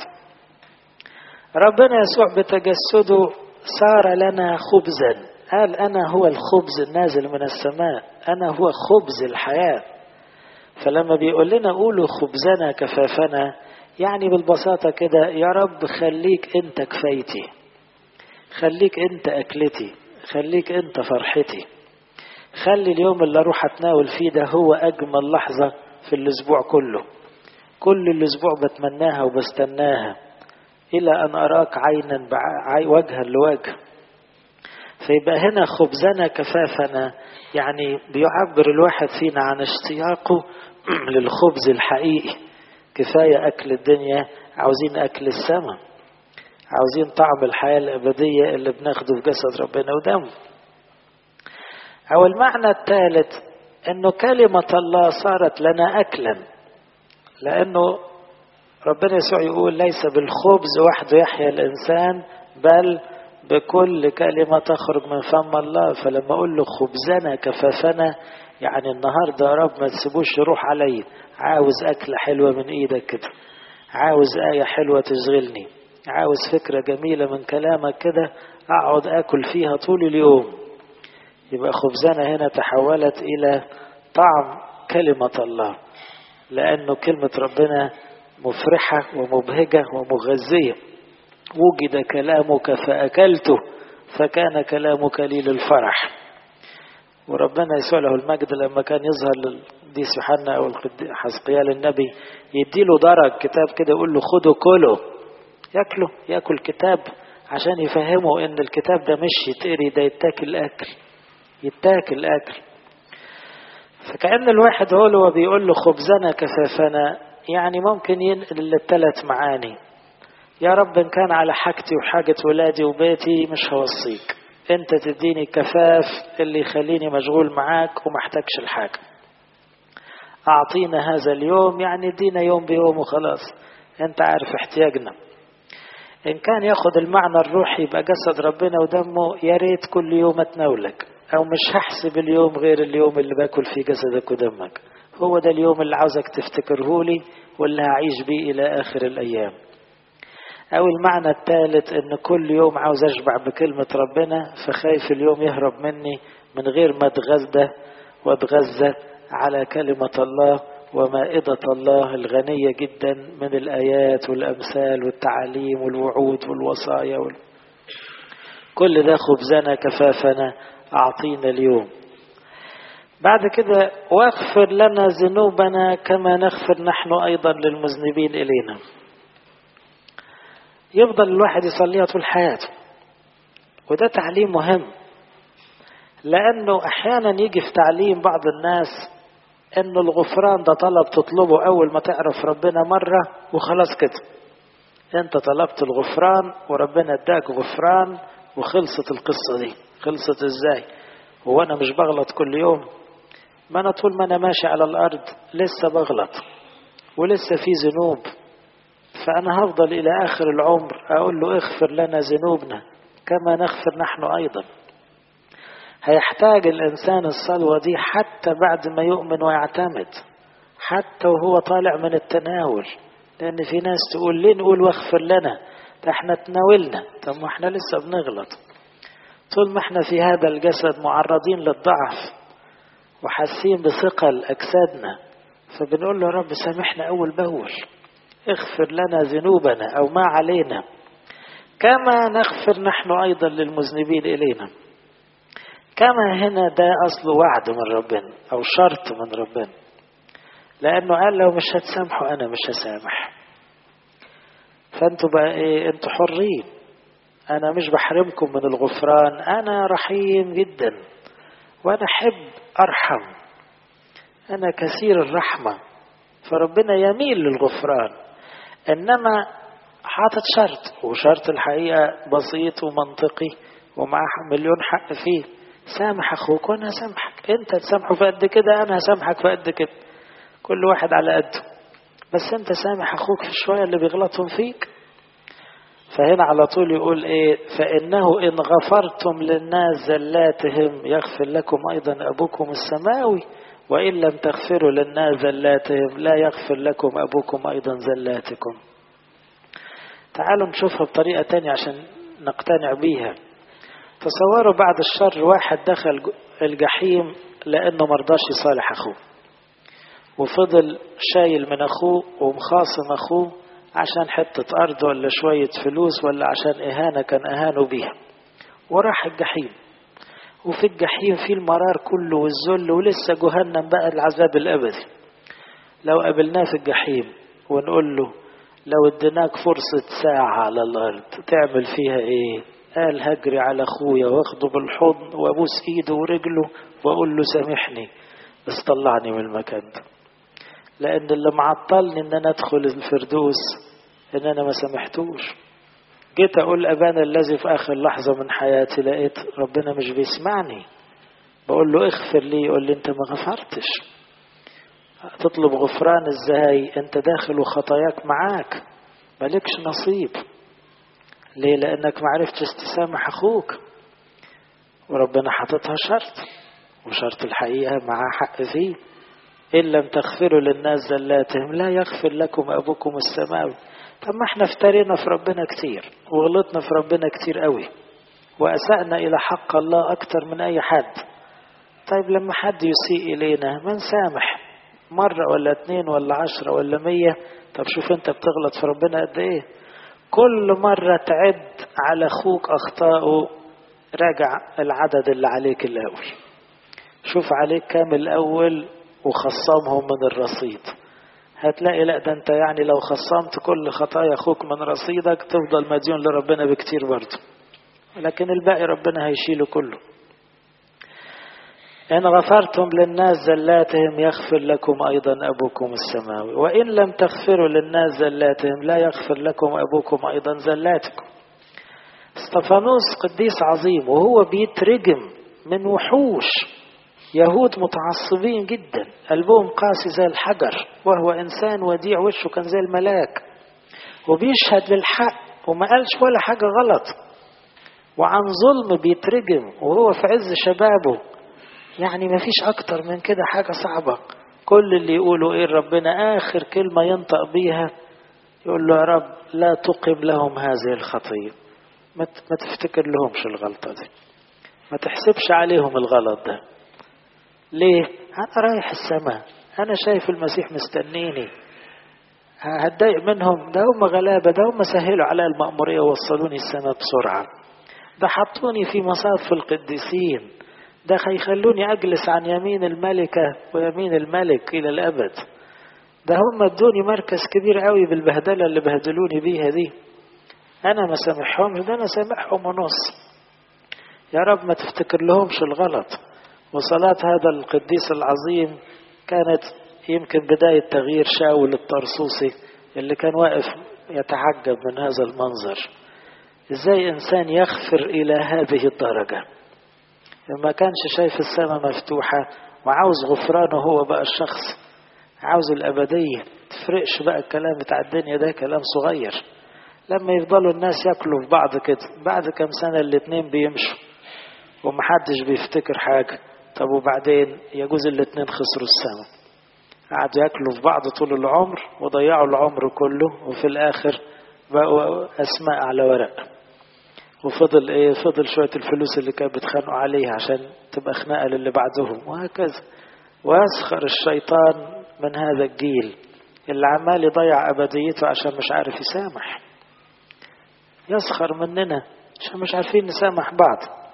ربنا يسوع بتجسده صار لنا خبزا قال أنا هو الخبز النازل من السماء أنا هو خبز الحياة فلما بيقول لنا قولوا خبزنا كفافنا يعني بالبساطة كده يا رب خليك أنت كفايتي خليك أنت أكلتي خليك أنت فرحتي خلي اليوم اللي أروح أتناول فيه ده هو أجمل لحظة في الأسبوع كله كل الأسبوع بتمناها وبستناها إلى أن أراك عينا بع... وجها لوجه فيبقى هنا خبزنا كفافنا يعني بيعبر الواحد فينا عن اشتياقه للخبز الحقيقي كفاية أكل الدنيا عاوزين أكل السماء عاوزين طعم الحياة الأبدية اللي بناخده في جسد ربنا ودمه أو المعنى الثالث أنه كلمة الله صارت لنا أكلا لأنه ربنا يسوع يقول ليس بالخبز وحده يحيا الإنسان بل بكل كلمة تخرج من فم الله فلما أقول له خبزنا كفافنا يعني النهاردة يا رب ما تسيبوش يروح علي عاوز أكلة حلوة من إيدك كده عاوز آية حلوة تشغلني عاوز فكرة جميلة من كلامك كده أقعد أكل فيها طول اليوم يبقى خبزنا هنا تحولت إلى طعم كلمة الله لأنه كلمة ربنا مفرحة ومبهجة ومغذية وجد كلامك فأكلته فكان كلامك لي للفرح وربنا يسوع له المجد لما كان يظهر للقديس يوحنا أو حزقيال النبي يديله درج كتاب كده يقول له خده كله ياكله ياكل كتاب عشان يفهمه ان الكتاب ده مش يتقري ده يتاكل اكل يتاكل اكل فكأن الواحد هو اللي بيقول له خبزنا كفافنا يعني ممكن ينقل للثلاث معاني يا رب إن كان على حاجتي وحاجة ولادي وبيتي مش هوصيك أنت تديني كفاف اللي يخليني مشغول معاك ومحتاجش الحاجة أعطينا هذا اليوم يعني ادينا يوم بيوم وخلاص أنت عارف احتياجنا إن كان ياخد المعنى الروحي يبقى جسد ربنا ودمه يا ريت كل يوم أتناولك أو مش هحسب اليوم غير اليوم اللي باكل فيه جسدك ودمك هو ده اليوم اللي عاوزك تفتكره لي واللي هعيش بيه إلى آخر الأيام أو المعنى الثالث إن كل يوم عاوز أشبع بكلمة ربنا فخايف اليوم يهرب مني من غير ما أتغذى وأتغذى على كلمة الله ومائدة الله الغنية جدا من الآيات والأمثال والتعاليم والوعود والوصايا وال... كل ده خبزنا كفافنا أعطينا اليوم بعد كده واغفر لنا ذنوبنا كما نغفر نحن أيضا للمذنبين إلينا يفضل الواحد يصليها طول حياته وده تعليم مهم لأنه أحيانا يجي في تعليم بعض الناس أنه الغفران ده طلب تطلبه أول ما تعرف ربنا مرة وخلاص كده أنت طلبت الغفران وربنا اداك غفران وخلصت القصة دي خلصت إزاي هو أنا مش بغلط كل يوم ما أنا طول ما أنا ماشي على الأرض لسه بغلط ولسه في ذنوب فأنا هفضل إلى آخر العمر أقول له اغفر لنا ذنوبنا كما نغفر نحن أيضا هيحتاج الإنسان الصلوة دي حتى بعد ما يؤمن ويعتمد حتى وهو طالع من التناول لأن في ناس تقول ليه نقول واغفر لنا ده احنا تناولنا طب ما احنا لسه بنغلط طول ما احنا في هذا الجسد معرضين للضعف وحاسين بثقل أجسادنا فبنقول له يا رب سامحنا أول بأول اغفر لنا ذنوبنا أو ما علينا كما نغفر نحن أيضا للمذنبين إلينا كما هنا ده أصل وعد من ربنا أو شرط من ربنا لأنه قال لو مش هتسامحوا أنا مش هسامح فأنتوا بقى إيه أنتوا حرين أنا مش بحرمكم من الغفران أنا رحيم جدا وأنا أحب أرحم أنا كثير الرحمة فربنا يميل للغفران إنما حاطط شرط وشرط الحقيقة بسيط ومنطقي ومعاه مليون حق فيه سامح أخوك وأنا هسامحك أنت تسامحه في قد كده أنا هسامحك في قد كده كل واحد على قده بس أنت سامح أخوك في الشوية اللي بيغلطهم فيك فهنا على طول يقول ايه فانه ان غفرتم للناس زلاتهم يغفر لكم ايضا ابوكم السماوي وان لم تغفروا للناس زلاتهم لا يغفر لكم ابوكم ايضا زلاتكم تعالوا نشوفها بطريقه تانية عشان نقتنع بيها تصوروا بعد الشر واحد دخل الجحيم لانه مرضاش يصالح اخوه وفضل شايل من اخوه ومخاصم اخوه عشان حتة أرض ولا شوية فلوس ولا عشان إهانة كان أهانوا بيها وراح الجحيم وفي الجحيم في المرار كله والذل ولسه جهنم بقى العذاب الأبدي لو قابلناه في الجحيم ونقول له لو اديناك فرصة ساعة على الأرض تعمل فيها إيه؟ قال هجري على أخويا واخده بالحضن وأبوس إيده ورجله وأقول له سامحني بس طلعني من المكان ده لأن اللي معطلني إن أنا أدخل الفردوس إن أنا ما سامحتوش جيت أقول أبانا الذي في آخر لحظة من حياتي لقيت ربنا مش بيسمعني بقول له اغفر لي يقول لي أنت ما غفرتش تطلب غفران ازاي انت داخل وخطاياك معاك مالكش نصيب ليه لانك معرفتش تسامح اخوك وربنا حاططها شرط وشرط الحقيقة معاه حق فيه إن لم تغفروا للناس زلاتهم لا يغفر لكم أبوكم السماوي طب ما احنا افترينا في ربنا كتير وغلطنا في ربنا كتير قوي وأسأنا إلى حق الله أكتر من أي حد طيب لما حد يسيء إلينا ما نسامح مرة ولا اتنين ولا عشرة ولا مية طب شوف انت بتغلط في ربنا قد ايه كل مرة تعد على اخوك اخطائه راجع العدد اللي عليك الاول شوف عليك كام الاول وخصمهم من الرصيد هتلاقي لا ده انت يعني لو خصمت كل خطايا اخوك من رصيدك تفضل مديون لربنا بكتير برضه لكن الباقي ربنا هيشيله كله إن غفرتم للناس زلاتهم يغفر لكم أيضا أبوكم السماوي وإن لم تغفروا للناس زلاتهم لا يغفر لكم أبوكم أيضا زلاتكم استفانوس قديس عظيم وهو بيترجم من وحوش يهود متعصبين جدا قلبهم قاسي زي الحجر وهو إنسان وديع وشه كان زي الملاك وبيشهد للحق وما قالش ولا حاجة غلط وعن ظلم بيترجم وهو في عز شبابه يعني ما فيش أكتر من كده حاجة صعبة كل اللي يقولوا إيه ربنا آخر كلمة ينطق بيها يقول له يا رب لا تقم لهم هذه الخطية ما تفتكر لهمش الغلطة دي ما تحسبش عليهم الغلط ده ليه أنا رايح السماء أنا شايف المسيح مستنيني هتضايق منهم ده هم غلابة ده هم سهلوا على المأمورية ووصلوني السماء بسرعة ده حطوني في مصاف القديسين ده هيخلوني أجلس عن يمين الملكة ويمين الملك إلى الأبد ده هم ادوني مركز كبير قوي بالبهدلة اللي بهدلوني بيها دي أنا ما سامحهمش ده أنا سامحهم ونص يا رب ما تفتكر لهمش الغلط وصلاة هذا القديس العظيم كانت يمكن بداية تغيير شاول الطرسوسي اللي كان واقف يتعجب من هذا المنظر ازاي انسان يغفر الى هذه الدرجه ما كانش شايف السماء مفتوحة وعاوز غفرانه هو بقى الشخص عاوز الأبدية تفرقش بقى الكلام بتاع الدنيا ده كلام صغير لما يفضلوا الناس ياكلوا في بعض كده بعد كام سنة الاتنين بيمشوا ومحدش بيفتكر حاجة طب وبعدين يجوز الاتنين خسروا السماء قعدوا ياكلوا في بعض طول العمر وضيعوا العمر كله وفي الآخر بقوا أسماء على ورق وفضل ايه فضل شوية الفلوس اللي كانوا بيتخانقوا عليها عشان تبقى خناقة للي بعدهم وهكذا ويسخر الشيطان من هذا الجيل اللي عمال يضيع أبديته عشان مش عارف يسامح يسخر مننا عشان مش عارفين نسامح بعض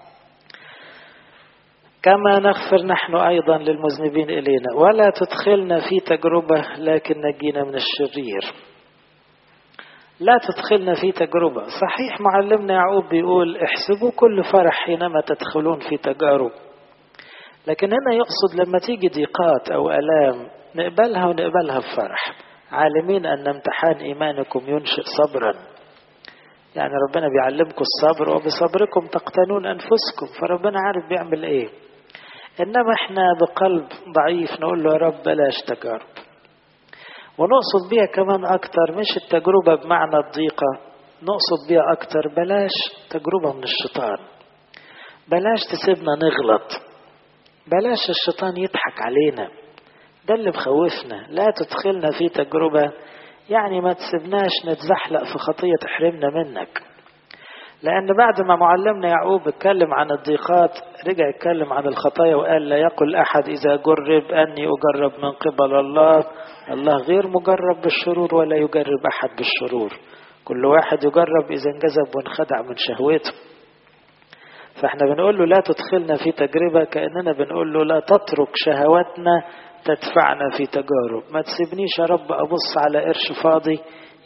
كما نغفر نحن أيضا للمذنبين إلينا ولا تدخلنا في تجربة لكن نجينا من الشرير لا تدخلنا في تجربة صحيح معلمنا يعقوب بيقول احسبوا كل فرح حينما تدخلون في تجارب لكن هنا يقصد لما تيجي ضيقات أو ألام نقبلها ونقبلها بفرح عالمين أن امتحان إيمانكم ينشئ صبرا يعني ربنا بيعلمكم الصبر وبصبركم تقتنون أنفسكم فربنا عارف بيعمل إيه إنما إحنا بقلب ضعيف نقول له يا رب بلاش تجارب ونقصد بيها كمان أكتر مش التجربة بمعنى الضيقة نقصد بيها أكتر بلاش تجربة من الشيطان بلاش تسيبنا نغلط بلاش الشيطان يضحك علينا ده اللي مخوفنا لا تدخلنا في تجربة يعني ما تسيبناش نتزحلق في خطية تحرمنا منك لأن بعد ما معلمنا يعقوب اتكلم عن الضيقات رجع يتكلم عن الخطايا وقال لا يقل أحد إذا جرب أني أجرب من قبل الله الله غير مجرب بالشرور ولا يجرب أحد بالشرور كل واحد يجرب إذا انجذب وانخدع من شهوته فاحنا بنقول له لا تدخلنا في تجربة كأننا بنقول له لا تترك شهواتنا تدفعنا في تجارب ما تسيبنيش يا رب أبص على قرش فاضي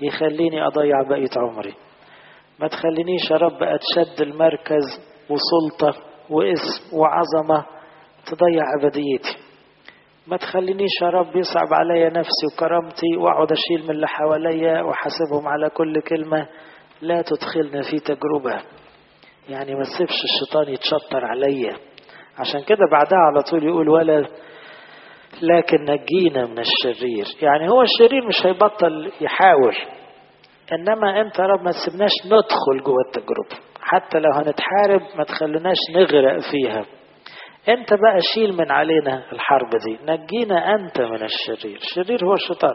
يخليني أضيع بقية عمري ما تخلينيش يا رب أتشد المركز وسلطة واسم وعظمة تضيع أبديتي ما تخلينيش يا رب يصعب عليا نفسي وكرامتي واقعد اشيل من اللي حواليا واحاسبهم على كل كلمه لا تدخلنا في تجربه يعني ما تسيبش الشيطان يتشطر عليا عشان كده بعدها على طول يقول ولا لكن نجينا من الشرير يعني هو الشرير مش هيبطل يحاول انما انت يا رب ما تسيبناش ندخل جوه التجربه حتى لو هنتحارب ما تخلوناش نغرق فيها انت بقى شيل من علينا الحرب دي نجينا انت من الشرير الشرير هو الشيطان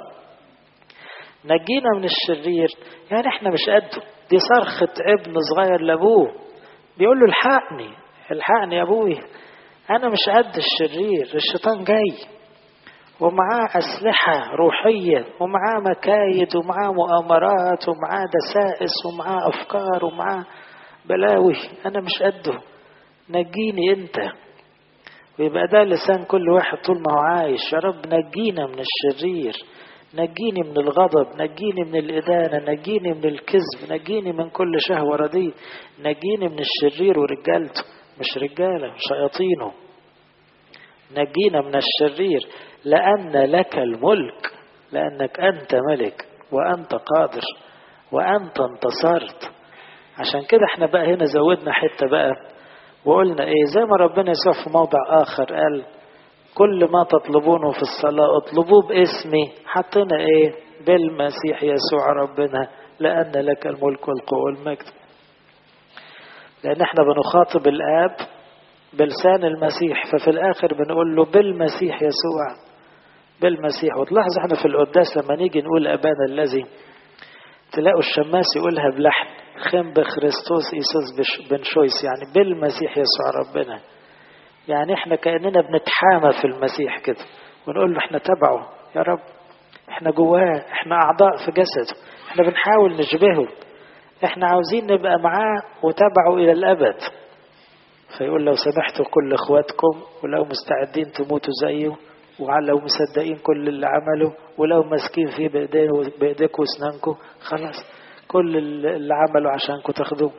نجينا من الشرير يعني احنا مش قده دي صرخة ابن صغير لابوه بيقول له الحقني الحقني يا ابوي انا مش قد الشرير الشيطان جاي ومعاه أسلحة روحية ومعاه مكايد ومعاه مؤامرات ومعاه دسائس ومعاه أفكار ومعاه بلاوي أنا مش قده نجيني أنت ويبقى ده لسان كل واحد طول ما هو عايش يا رب نجينا من الشرير نجيني من الغضب نجيني من الإدانة نجيني من الكذب نجيني من كل شهوة رديء نجيني من الشرير ورجالته مش رجالة شياطينه نجينا من الشرير لأن لك الملك لأنك أنت ملك وأنت قادر وأنت انتصرت عشان كده احنا بقى هنا زودنا حتة بقى وقلنا ايه زي ما ربنا يسوع في موضع آخر قال كل ما تطلبونه في الصلاة اطلبوه باسمي حطينا ايه بالمسيح يسوع ربنا لأن لك الملك والقوة والمجد لأن احنا بنخاطب الآب بلسان المسيح ففي الآخر بنقول له بالمسيح يسوع بالمسيح وتلاحظ احنا في القداس لما نيجي نقول أبانا الذي تلاقوا الشماس يقولها بلحن خم بخريستوس إيسوس بن شويس يعني بالمسيح يسوع ربنا يعني احنا كأننا بنتحامى في المسيح كده ونقول له احنا تبعه يا رب احنا جواه احنا أعضاء في جسده احنا بنحاول نشبهه احنا عاوزين نبقى معاه وتبعه إلى الأبد فيقول لو سمحتوا كل اخواتكم ولو مستعدين تموتوا زيه ولو مصدقين كل اللي عمله ولو ماسكين فيه بايديكم واسنانكم خلاص كل اللي عمله عشانكم تاخدوه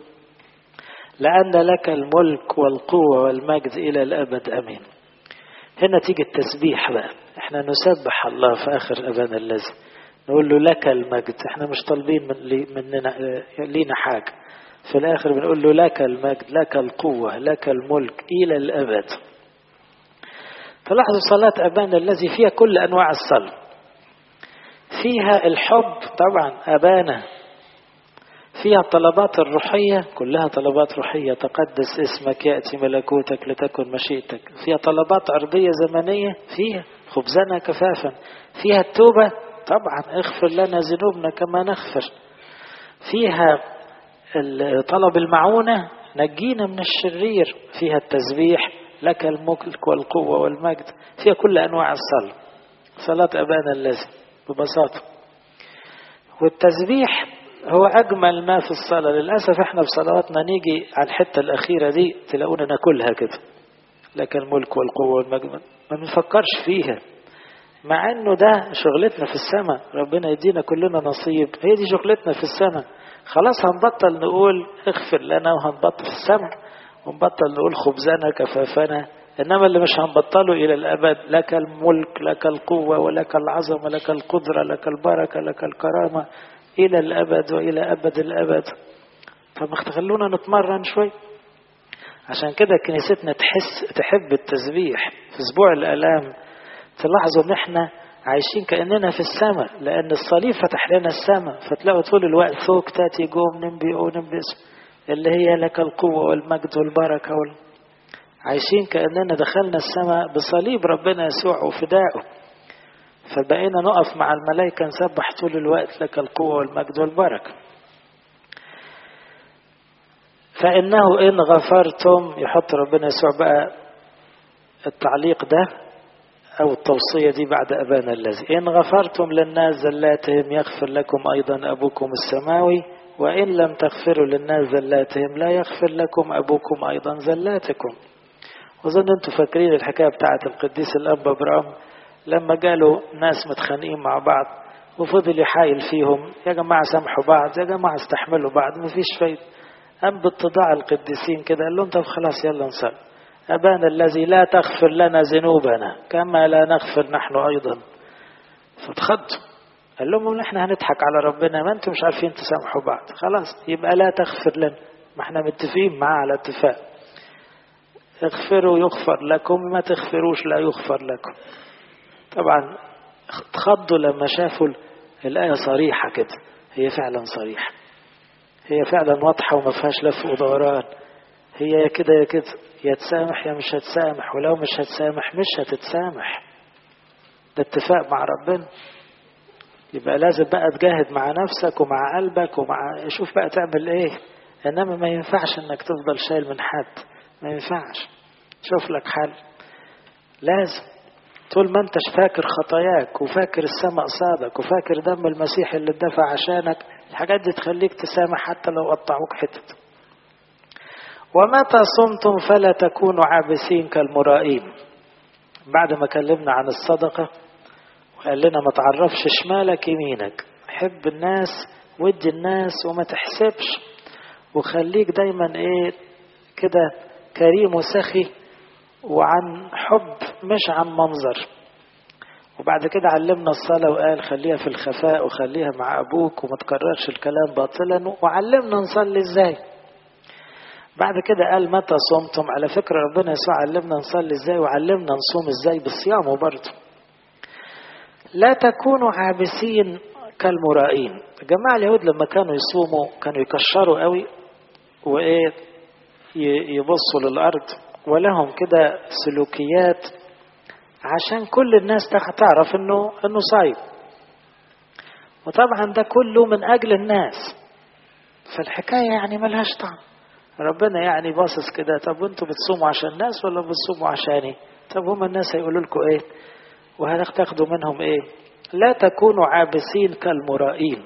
لأن لك الملك والقوة والمجد إلى الأبد أمين هنا تيجي التسبيح بقى احنا نسبح الله في آخر أبانا الذي نقول له لك المجد احنا مش طالبين من مننا لينا حاجة في الآخر بنقول له لك المجد لك القوة لك الملك إلى الأبد فلاحظوا صلاة أبانا الذي فيها كل أنواع الصلاة فيها الحب طبعا أبانا فيها الطلبات الروحية كلها طلبات روحية تقدس اسمك يأتي ملكوتك لتكن مشيئتك فيها طلبات أرضية زمنية فيها خبزنا كفافا فيها التوبة طبعا اغفر لنا ذنوبنا كما نغفر فيها طلب المعونة نجينا من الشرير فيها التسبيح لك الملك والقوة والمجد فيها كل أنواع الصلاة صلاة أبانا الذي ببساطة والتسبيح هو أجمل ما في الصلاة للأسف احنا في صلواتنا نيجي على الحتة الأخيرة دي تلاقونا ناكلها كده لك الملك والقوة والمجد ما بنفكرش فيها مع انه ده شغلتنا في السماء ربنا يدينا كلنا نصيب هي دي شغلتنا في السماء خلاص هنبطل نقول اغفر لنا وهنبطل في السماء ونبطل نقول خبزنا كفافنا انما اللي مش هنبطله الى الابد لك الملك لك القوه ولك العظمه لك القدره لك البركه لك الكرامه الى الابد والى ابد الابد فما خلونا نتمرن شوي عشان كده كنيستنا تحس تحب التسبيح في اسبوع الالام تلاحظوا ان احنا عايشين كاننا في السماء لان الصليب فتح لنا السماء فتلاقوا طول الوقت فوق تاتي جوم نمبي او نمبي اللي هي لك القوه والمجد والبركه وال... عايشين كاننا دخلنا السماء بصليب ربنا يسوع وفدائه فبقينا نقف مع الملائكه نسبح طول الوقت لك القوه والمجد والبركه فانه ان غفرتم يحط ربنا يسوع بقى التعليق ده أو التوصية دي بعد أبانا الذي إن غفرتم للناس زلاتهم يغفر لكم أيضا أبوكم السماوي وإن لم تغفروا للناس زلاتهم لا يغفر لكم أبوكم أيضا زلاتكم وظن أنتم فاكرين الحكاية بتاعت القديس الأب أبرام لما قالوا ناس متخانقين مع بعض وفضل يحايل فيهم يا جماعة سامحوا بعض يا جماعة استحملوا بعض مفيش فايدة أم باتضاع القديسين كده قال لهم طب خلاص يلا نصلي أبانا الذي لا تغفر لنا ذنوبنا كما لا نغفر نحن أيضا فاتخضوا قال لهم احنا هنضحك على ربنا ما انتم مش عارفين تسامحوا بعض خلاص يبقى لا تغفر لنا ما احنا متفقين معاه على اتفاق اغفروا يغفر لكم ما تغفروش لا يغفر لكم طبعا اتخضوا لما شافوا الآية صريحة كده هي فعلا صريحة هي فعلا واضحة وما فيهاش لف ودوران هي يا كده يا كده يا تسامح يا مش هتسامح ولو مش هتسامح مش هتتسامح ده اتفاق مع ربنا يبقى لازم بقى تجاهد مع نفسك ومع قلبك ومع شوف بقى تعمل ايه انما ما ينفعش انك تفضل شايل من حد ما ينفعش شوف لك حل لازم طول ما انتش فاكر خطاياك وفاكر السماء قصادك وفاكر دم المسيح اللي اتدفع عشانك الحاجات دي تخليك تسامح حتى لو قطعوك حتت ومتى صمتم فلا تكونوا عابسين كالمرائين بعد ما كلمنا عن الصدقة وقال لنا ما تعرفش شمالك يمينك حب الناس ودي الناس وما تحسبش وخليك دايما ايه كده كريم وسخي وعن حب مش عن منظر وبعد كده علمنا الصلاة وقال خليها في الخفاء وخليها مع أبوك وما تكررش الكلام باطلا وعلمنا نصلي ازاي بعد كده قال متى صمتم على فكرة ربنا يسوع علمنا نصلي ازاي وعلمنا نصوم ازاي بالصيام برضه لا تكونوا عابسين كالمرائين جماعة اليهود لما كانوا يصوموا كانوا يكشروا قوي وايه يبصوا للأرض ولهم كده سلوكيات عشان كل الناس تعرف انه انه صايم وطبعا ده كله من اجل الناس فالحكايه يعني ملهاش طعم ربنا يعني باصص كده طب وانتوا بتصوموا عشان الناس ولا بتصوموا عشاني طب هم الناس هيقولوا لكم ايه وهتاخدوا منهم ايه لا تكونوا عابسين كالمرائين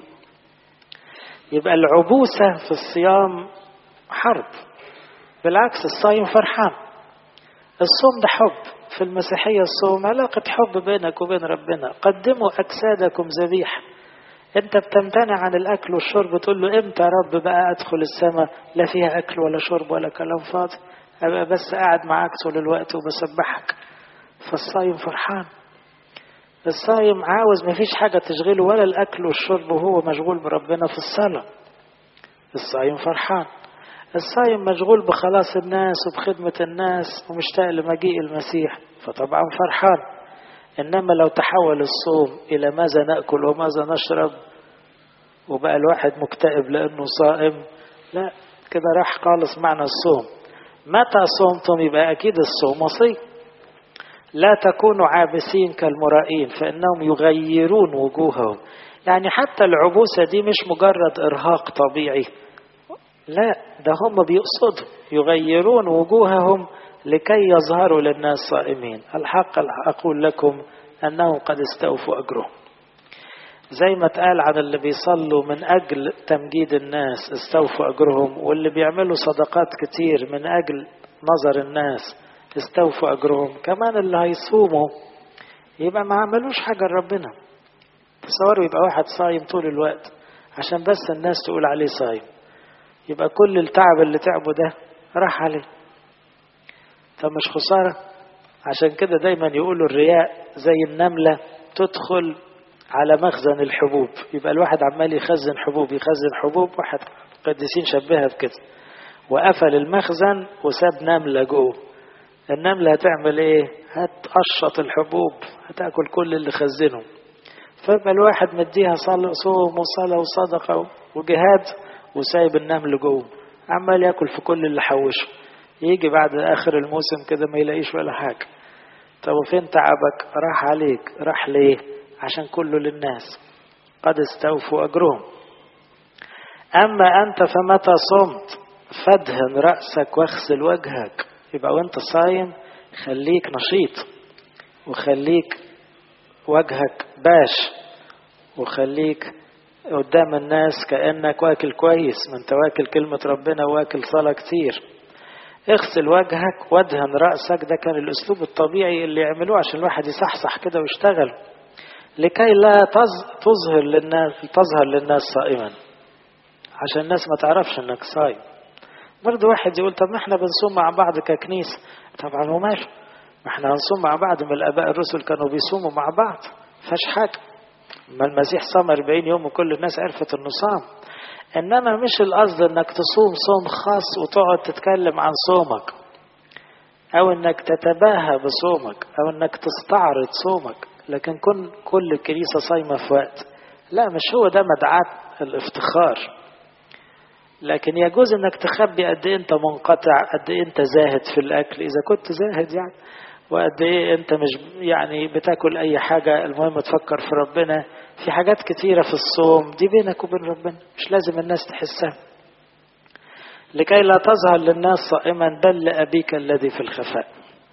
يبقى العبوسة في الصيام حرب بالعكس الصايم فرحان الصوم ده حب في المسيحية الصوم علاقة حب بينك وبين ربنا قدموا أجسادكم ذبيحة انت بتمتنع عن الاكل والشرب تقول له امتى يا رب بقى ادخل السماء لا فيها اكل ولا شرب ولا كلام فاضي ابقى بس قاعد معاك طول الوقت وبسبحك فالصايم فرحان الصايم عاوز ما فيش حاجة تشغله ولا الأكل والشرب وهو مشغول بربنا في الصلاة الصايم فرحان الصايم مشغول بخلاص الناس وبخدمة الناس ومشتاق لمجيء المسيح فطبعا فرحان إنما لو تحول الصوم إلى ماذا نأكل وماذا نشرب وبقى الواحد مكتئب لأنه صائم لا كده راح خالص معنى الصوم متى صومتم يبقى أكيد الصوم وصي لا تكونوا عابسين كالمرائين فإنهم يغيرون وجوههم يعني حتى العبوسة دي مش مجرد إرهاق طبيعي لا ده هم بيقصدوا يغيرون وجوههم لكي يظهروا للناس صائمين الحق أقول لكم أنهم قد استوفوا أجرهم زي ما اتقال عن اللي بيصلوا من أجل تمجيد الناس استوفوا أجرهم واللي بيعملوا صدقات كتير من أجل نظر الناس استوفوا أجرهم كمان اللي هيصوموا يبقى ما عملوش حاجة لربنا تصوروا يبقى واحد صايم طول الوقت عشان بس الناس تقول عليه صايم يبقى كل التعب اللي تعبه ده راح عليه طب مش خسارة عشان كده دايما يقولوا الرياء زي النملة تدخل على مخزن الحبوب يبقى الواحد عمال يخزن حبوب يخزن حبوب واحد قديسين شبهها بكده وقفل المخزن وساب نملة جوه النملة هتعمل ايه هتقشط الحبوب هتاكل كل اللي خزنه فيبقى الواحد مديها صوم وصلاة وصدقة وجهاد وسايب النمل جوه عمال ياكل في كل اللي حوشه يجي بعد اخر الموسم كده ما يلاقيش ولا حاجه طب وفين تعبك راح عليك راح ليه عشان كله للناس قد استوفوا اجرهم اما انت فمتى صمت فادهن راسك واغسل وجهك يبقى وانت صايم خليك نشيط وخليك وجهك باش وخليك قدام الناس كأنك واكل كويس ما انت واكل كلمة ربنا واكل صلاة كتير اغسل وجهك وادهن رأسك ده كان الأسلوب الطبيعي اللي يعملوه عشان الواحد يصحصح كده ويشتغل لكي لا تظهر للناس تظهر للناس صائما عشان الناس ما تعرفش انك صايم برضه واحد يقول طب ما احنا بنصوم مع بعض ككنيسة طبعا هو ماشي ما احنا هنصوم مع بعض من الاباء الرسل كانوا بيصوموا مع بعض فاش حاجة ما المسيح صام 40 يوم وكل الناس عرفت انه صام انما مش القصد انك تصوم صوم خاص وتقعد تتكلم عن صومك او انك تتباهى بصومك او انك تستعرض صومك لكن كن كل الكنيسة صايمة في وقت لا مش هو ده مدعاة الافتخار لكن يجوز انك تخبي قد ايه انت منقطع قد ايه انت زاهد في الاكل اذا كنت زاهد يعني وقد ايه انت مش يعني بتاكل اي حاجة المهم تفكر في ربنا في حاجات كتيرة في الصوم دي بينك وبين ربنا مش لازم الناس تحسها لكي لا تظهر للناس صائما بل لأبيك الذي في الخفاء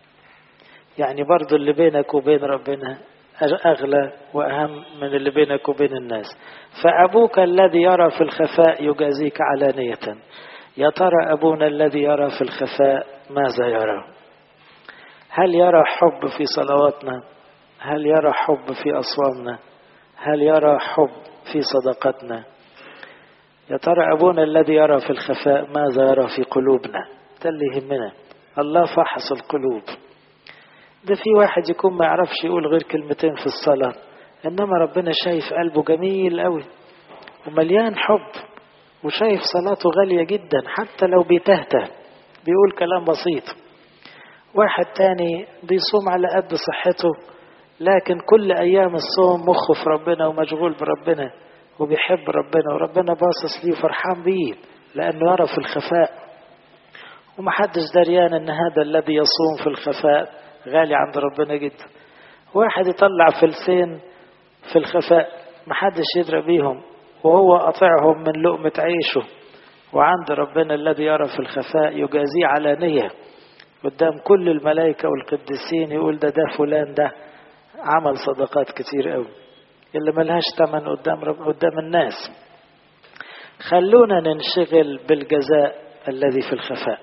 يعني برضو اللي بينك وبين ربنا أغلى وأهم من اللي بينك وبين الناس فأبوك الذي يرى في الخفاء يجازيك علانية يا ترى أبونا الذي يرى في الخفاء ماذا يرى هل يرى حب في صلواتنا هل يرى حب في أصوامنا هل يرى حب في صدقتنا يا ترى أبونا الذي يرى في الخفاء ماذا يرى في قلوبنا ده اللي يهمنا الله فحص القلوب ده في واحد يكون ما يعرفش يقول غير كلمتين في الصلاة إنما ربنا شايف قلبه جميل قوي ومليان حب وشايف صلاته غالية جدا حتى لو بيتهته بيقول كلام بسيط واحد تاني بيصوم على قد صحته لكن كل أيام الصوم مخه في ربنا ومشغول بربنا وبيحب ربنا وربنا باصص ليه وفرحان بيه لأنه يرى في الخفاء ومحدش دريان أن هذا الذي يصوم في الخفاء غالي عند ربنا جدا واحد يطلع فلسين في الخفاء محدش يدرى بيهم وهو قطعهم من لقمة عيشه وعند ربنا الذي يرى في الخفاء يجازيه علانية قدام كل الملائكة والقديسين يقول ده ده فلان ده عمل صدقات كتير قوي اللي ملهاش تمن قدام رب قدام الناس خلونا ننشغل بالجزاء الذي في الخفاء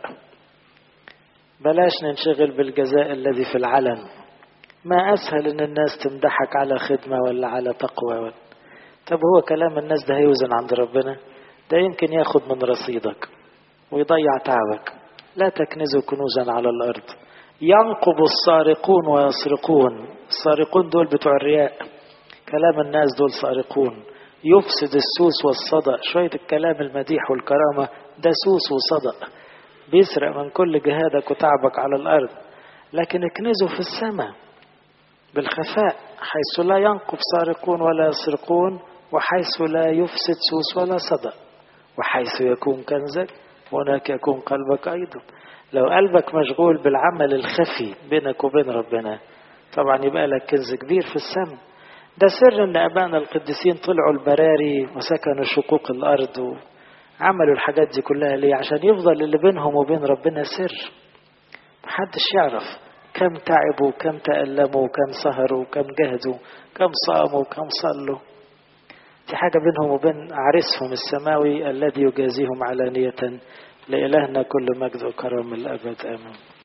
بلاش ننشغل بالجزاء الذي في العلن ما أسهل إن الناس تمدحك على خدمة ولا على تقوى ولا طب هو كلام الناس ده هيوزن عند ربنا ده يمكن ياخد من رصيدك ويضيع تعبك لا تكنزوا كنوزا على الأرض ينقب السارقون ويسرقون السارقون دول بتوع الرياء كلام الناس دول سارقون يفسد السوس والصدق شوية الكلام المديح والكرامة ده سوس وصدق بيسرق من كل جهادك وتعبك على الأرض لكن اكنزوا في السماء بالخفاء حيث لا ينقب سارقون ولا يسرقون وحيث لا يفسد سوس ولا صدق وحيث يكون كنزك هناك يكون قلبك أيضا لو قلبك مشغول بالعمل الخفي بينك وبين ربنا طبعا يبقى لك كنز كبير في السماء ده سر ان ابائنا القديسين طلعوا البراري وسكنوا شقوق الارض وعملوا الحاجات دي كلها ليه عشان يفضل اللي بينهم وبين ربنا سر محدش يعرف كم تعبوا كم تألموا كم سهروا كم جهدوا كم صاموا كم صلوا دي حاجة بينهم وبين عريسهم السماوي الذي يجازيهم علانية لإلهنا كل مجد وكرم الأبد آمين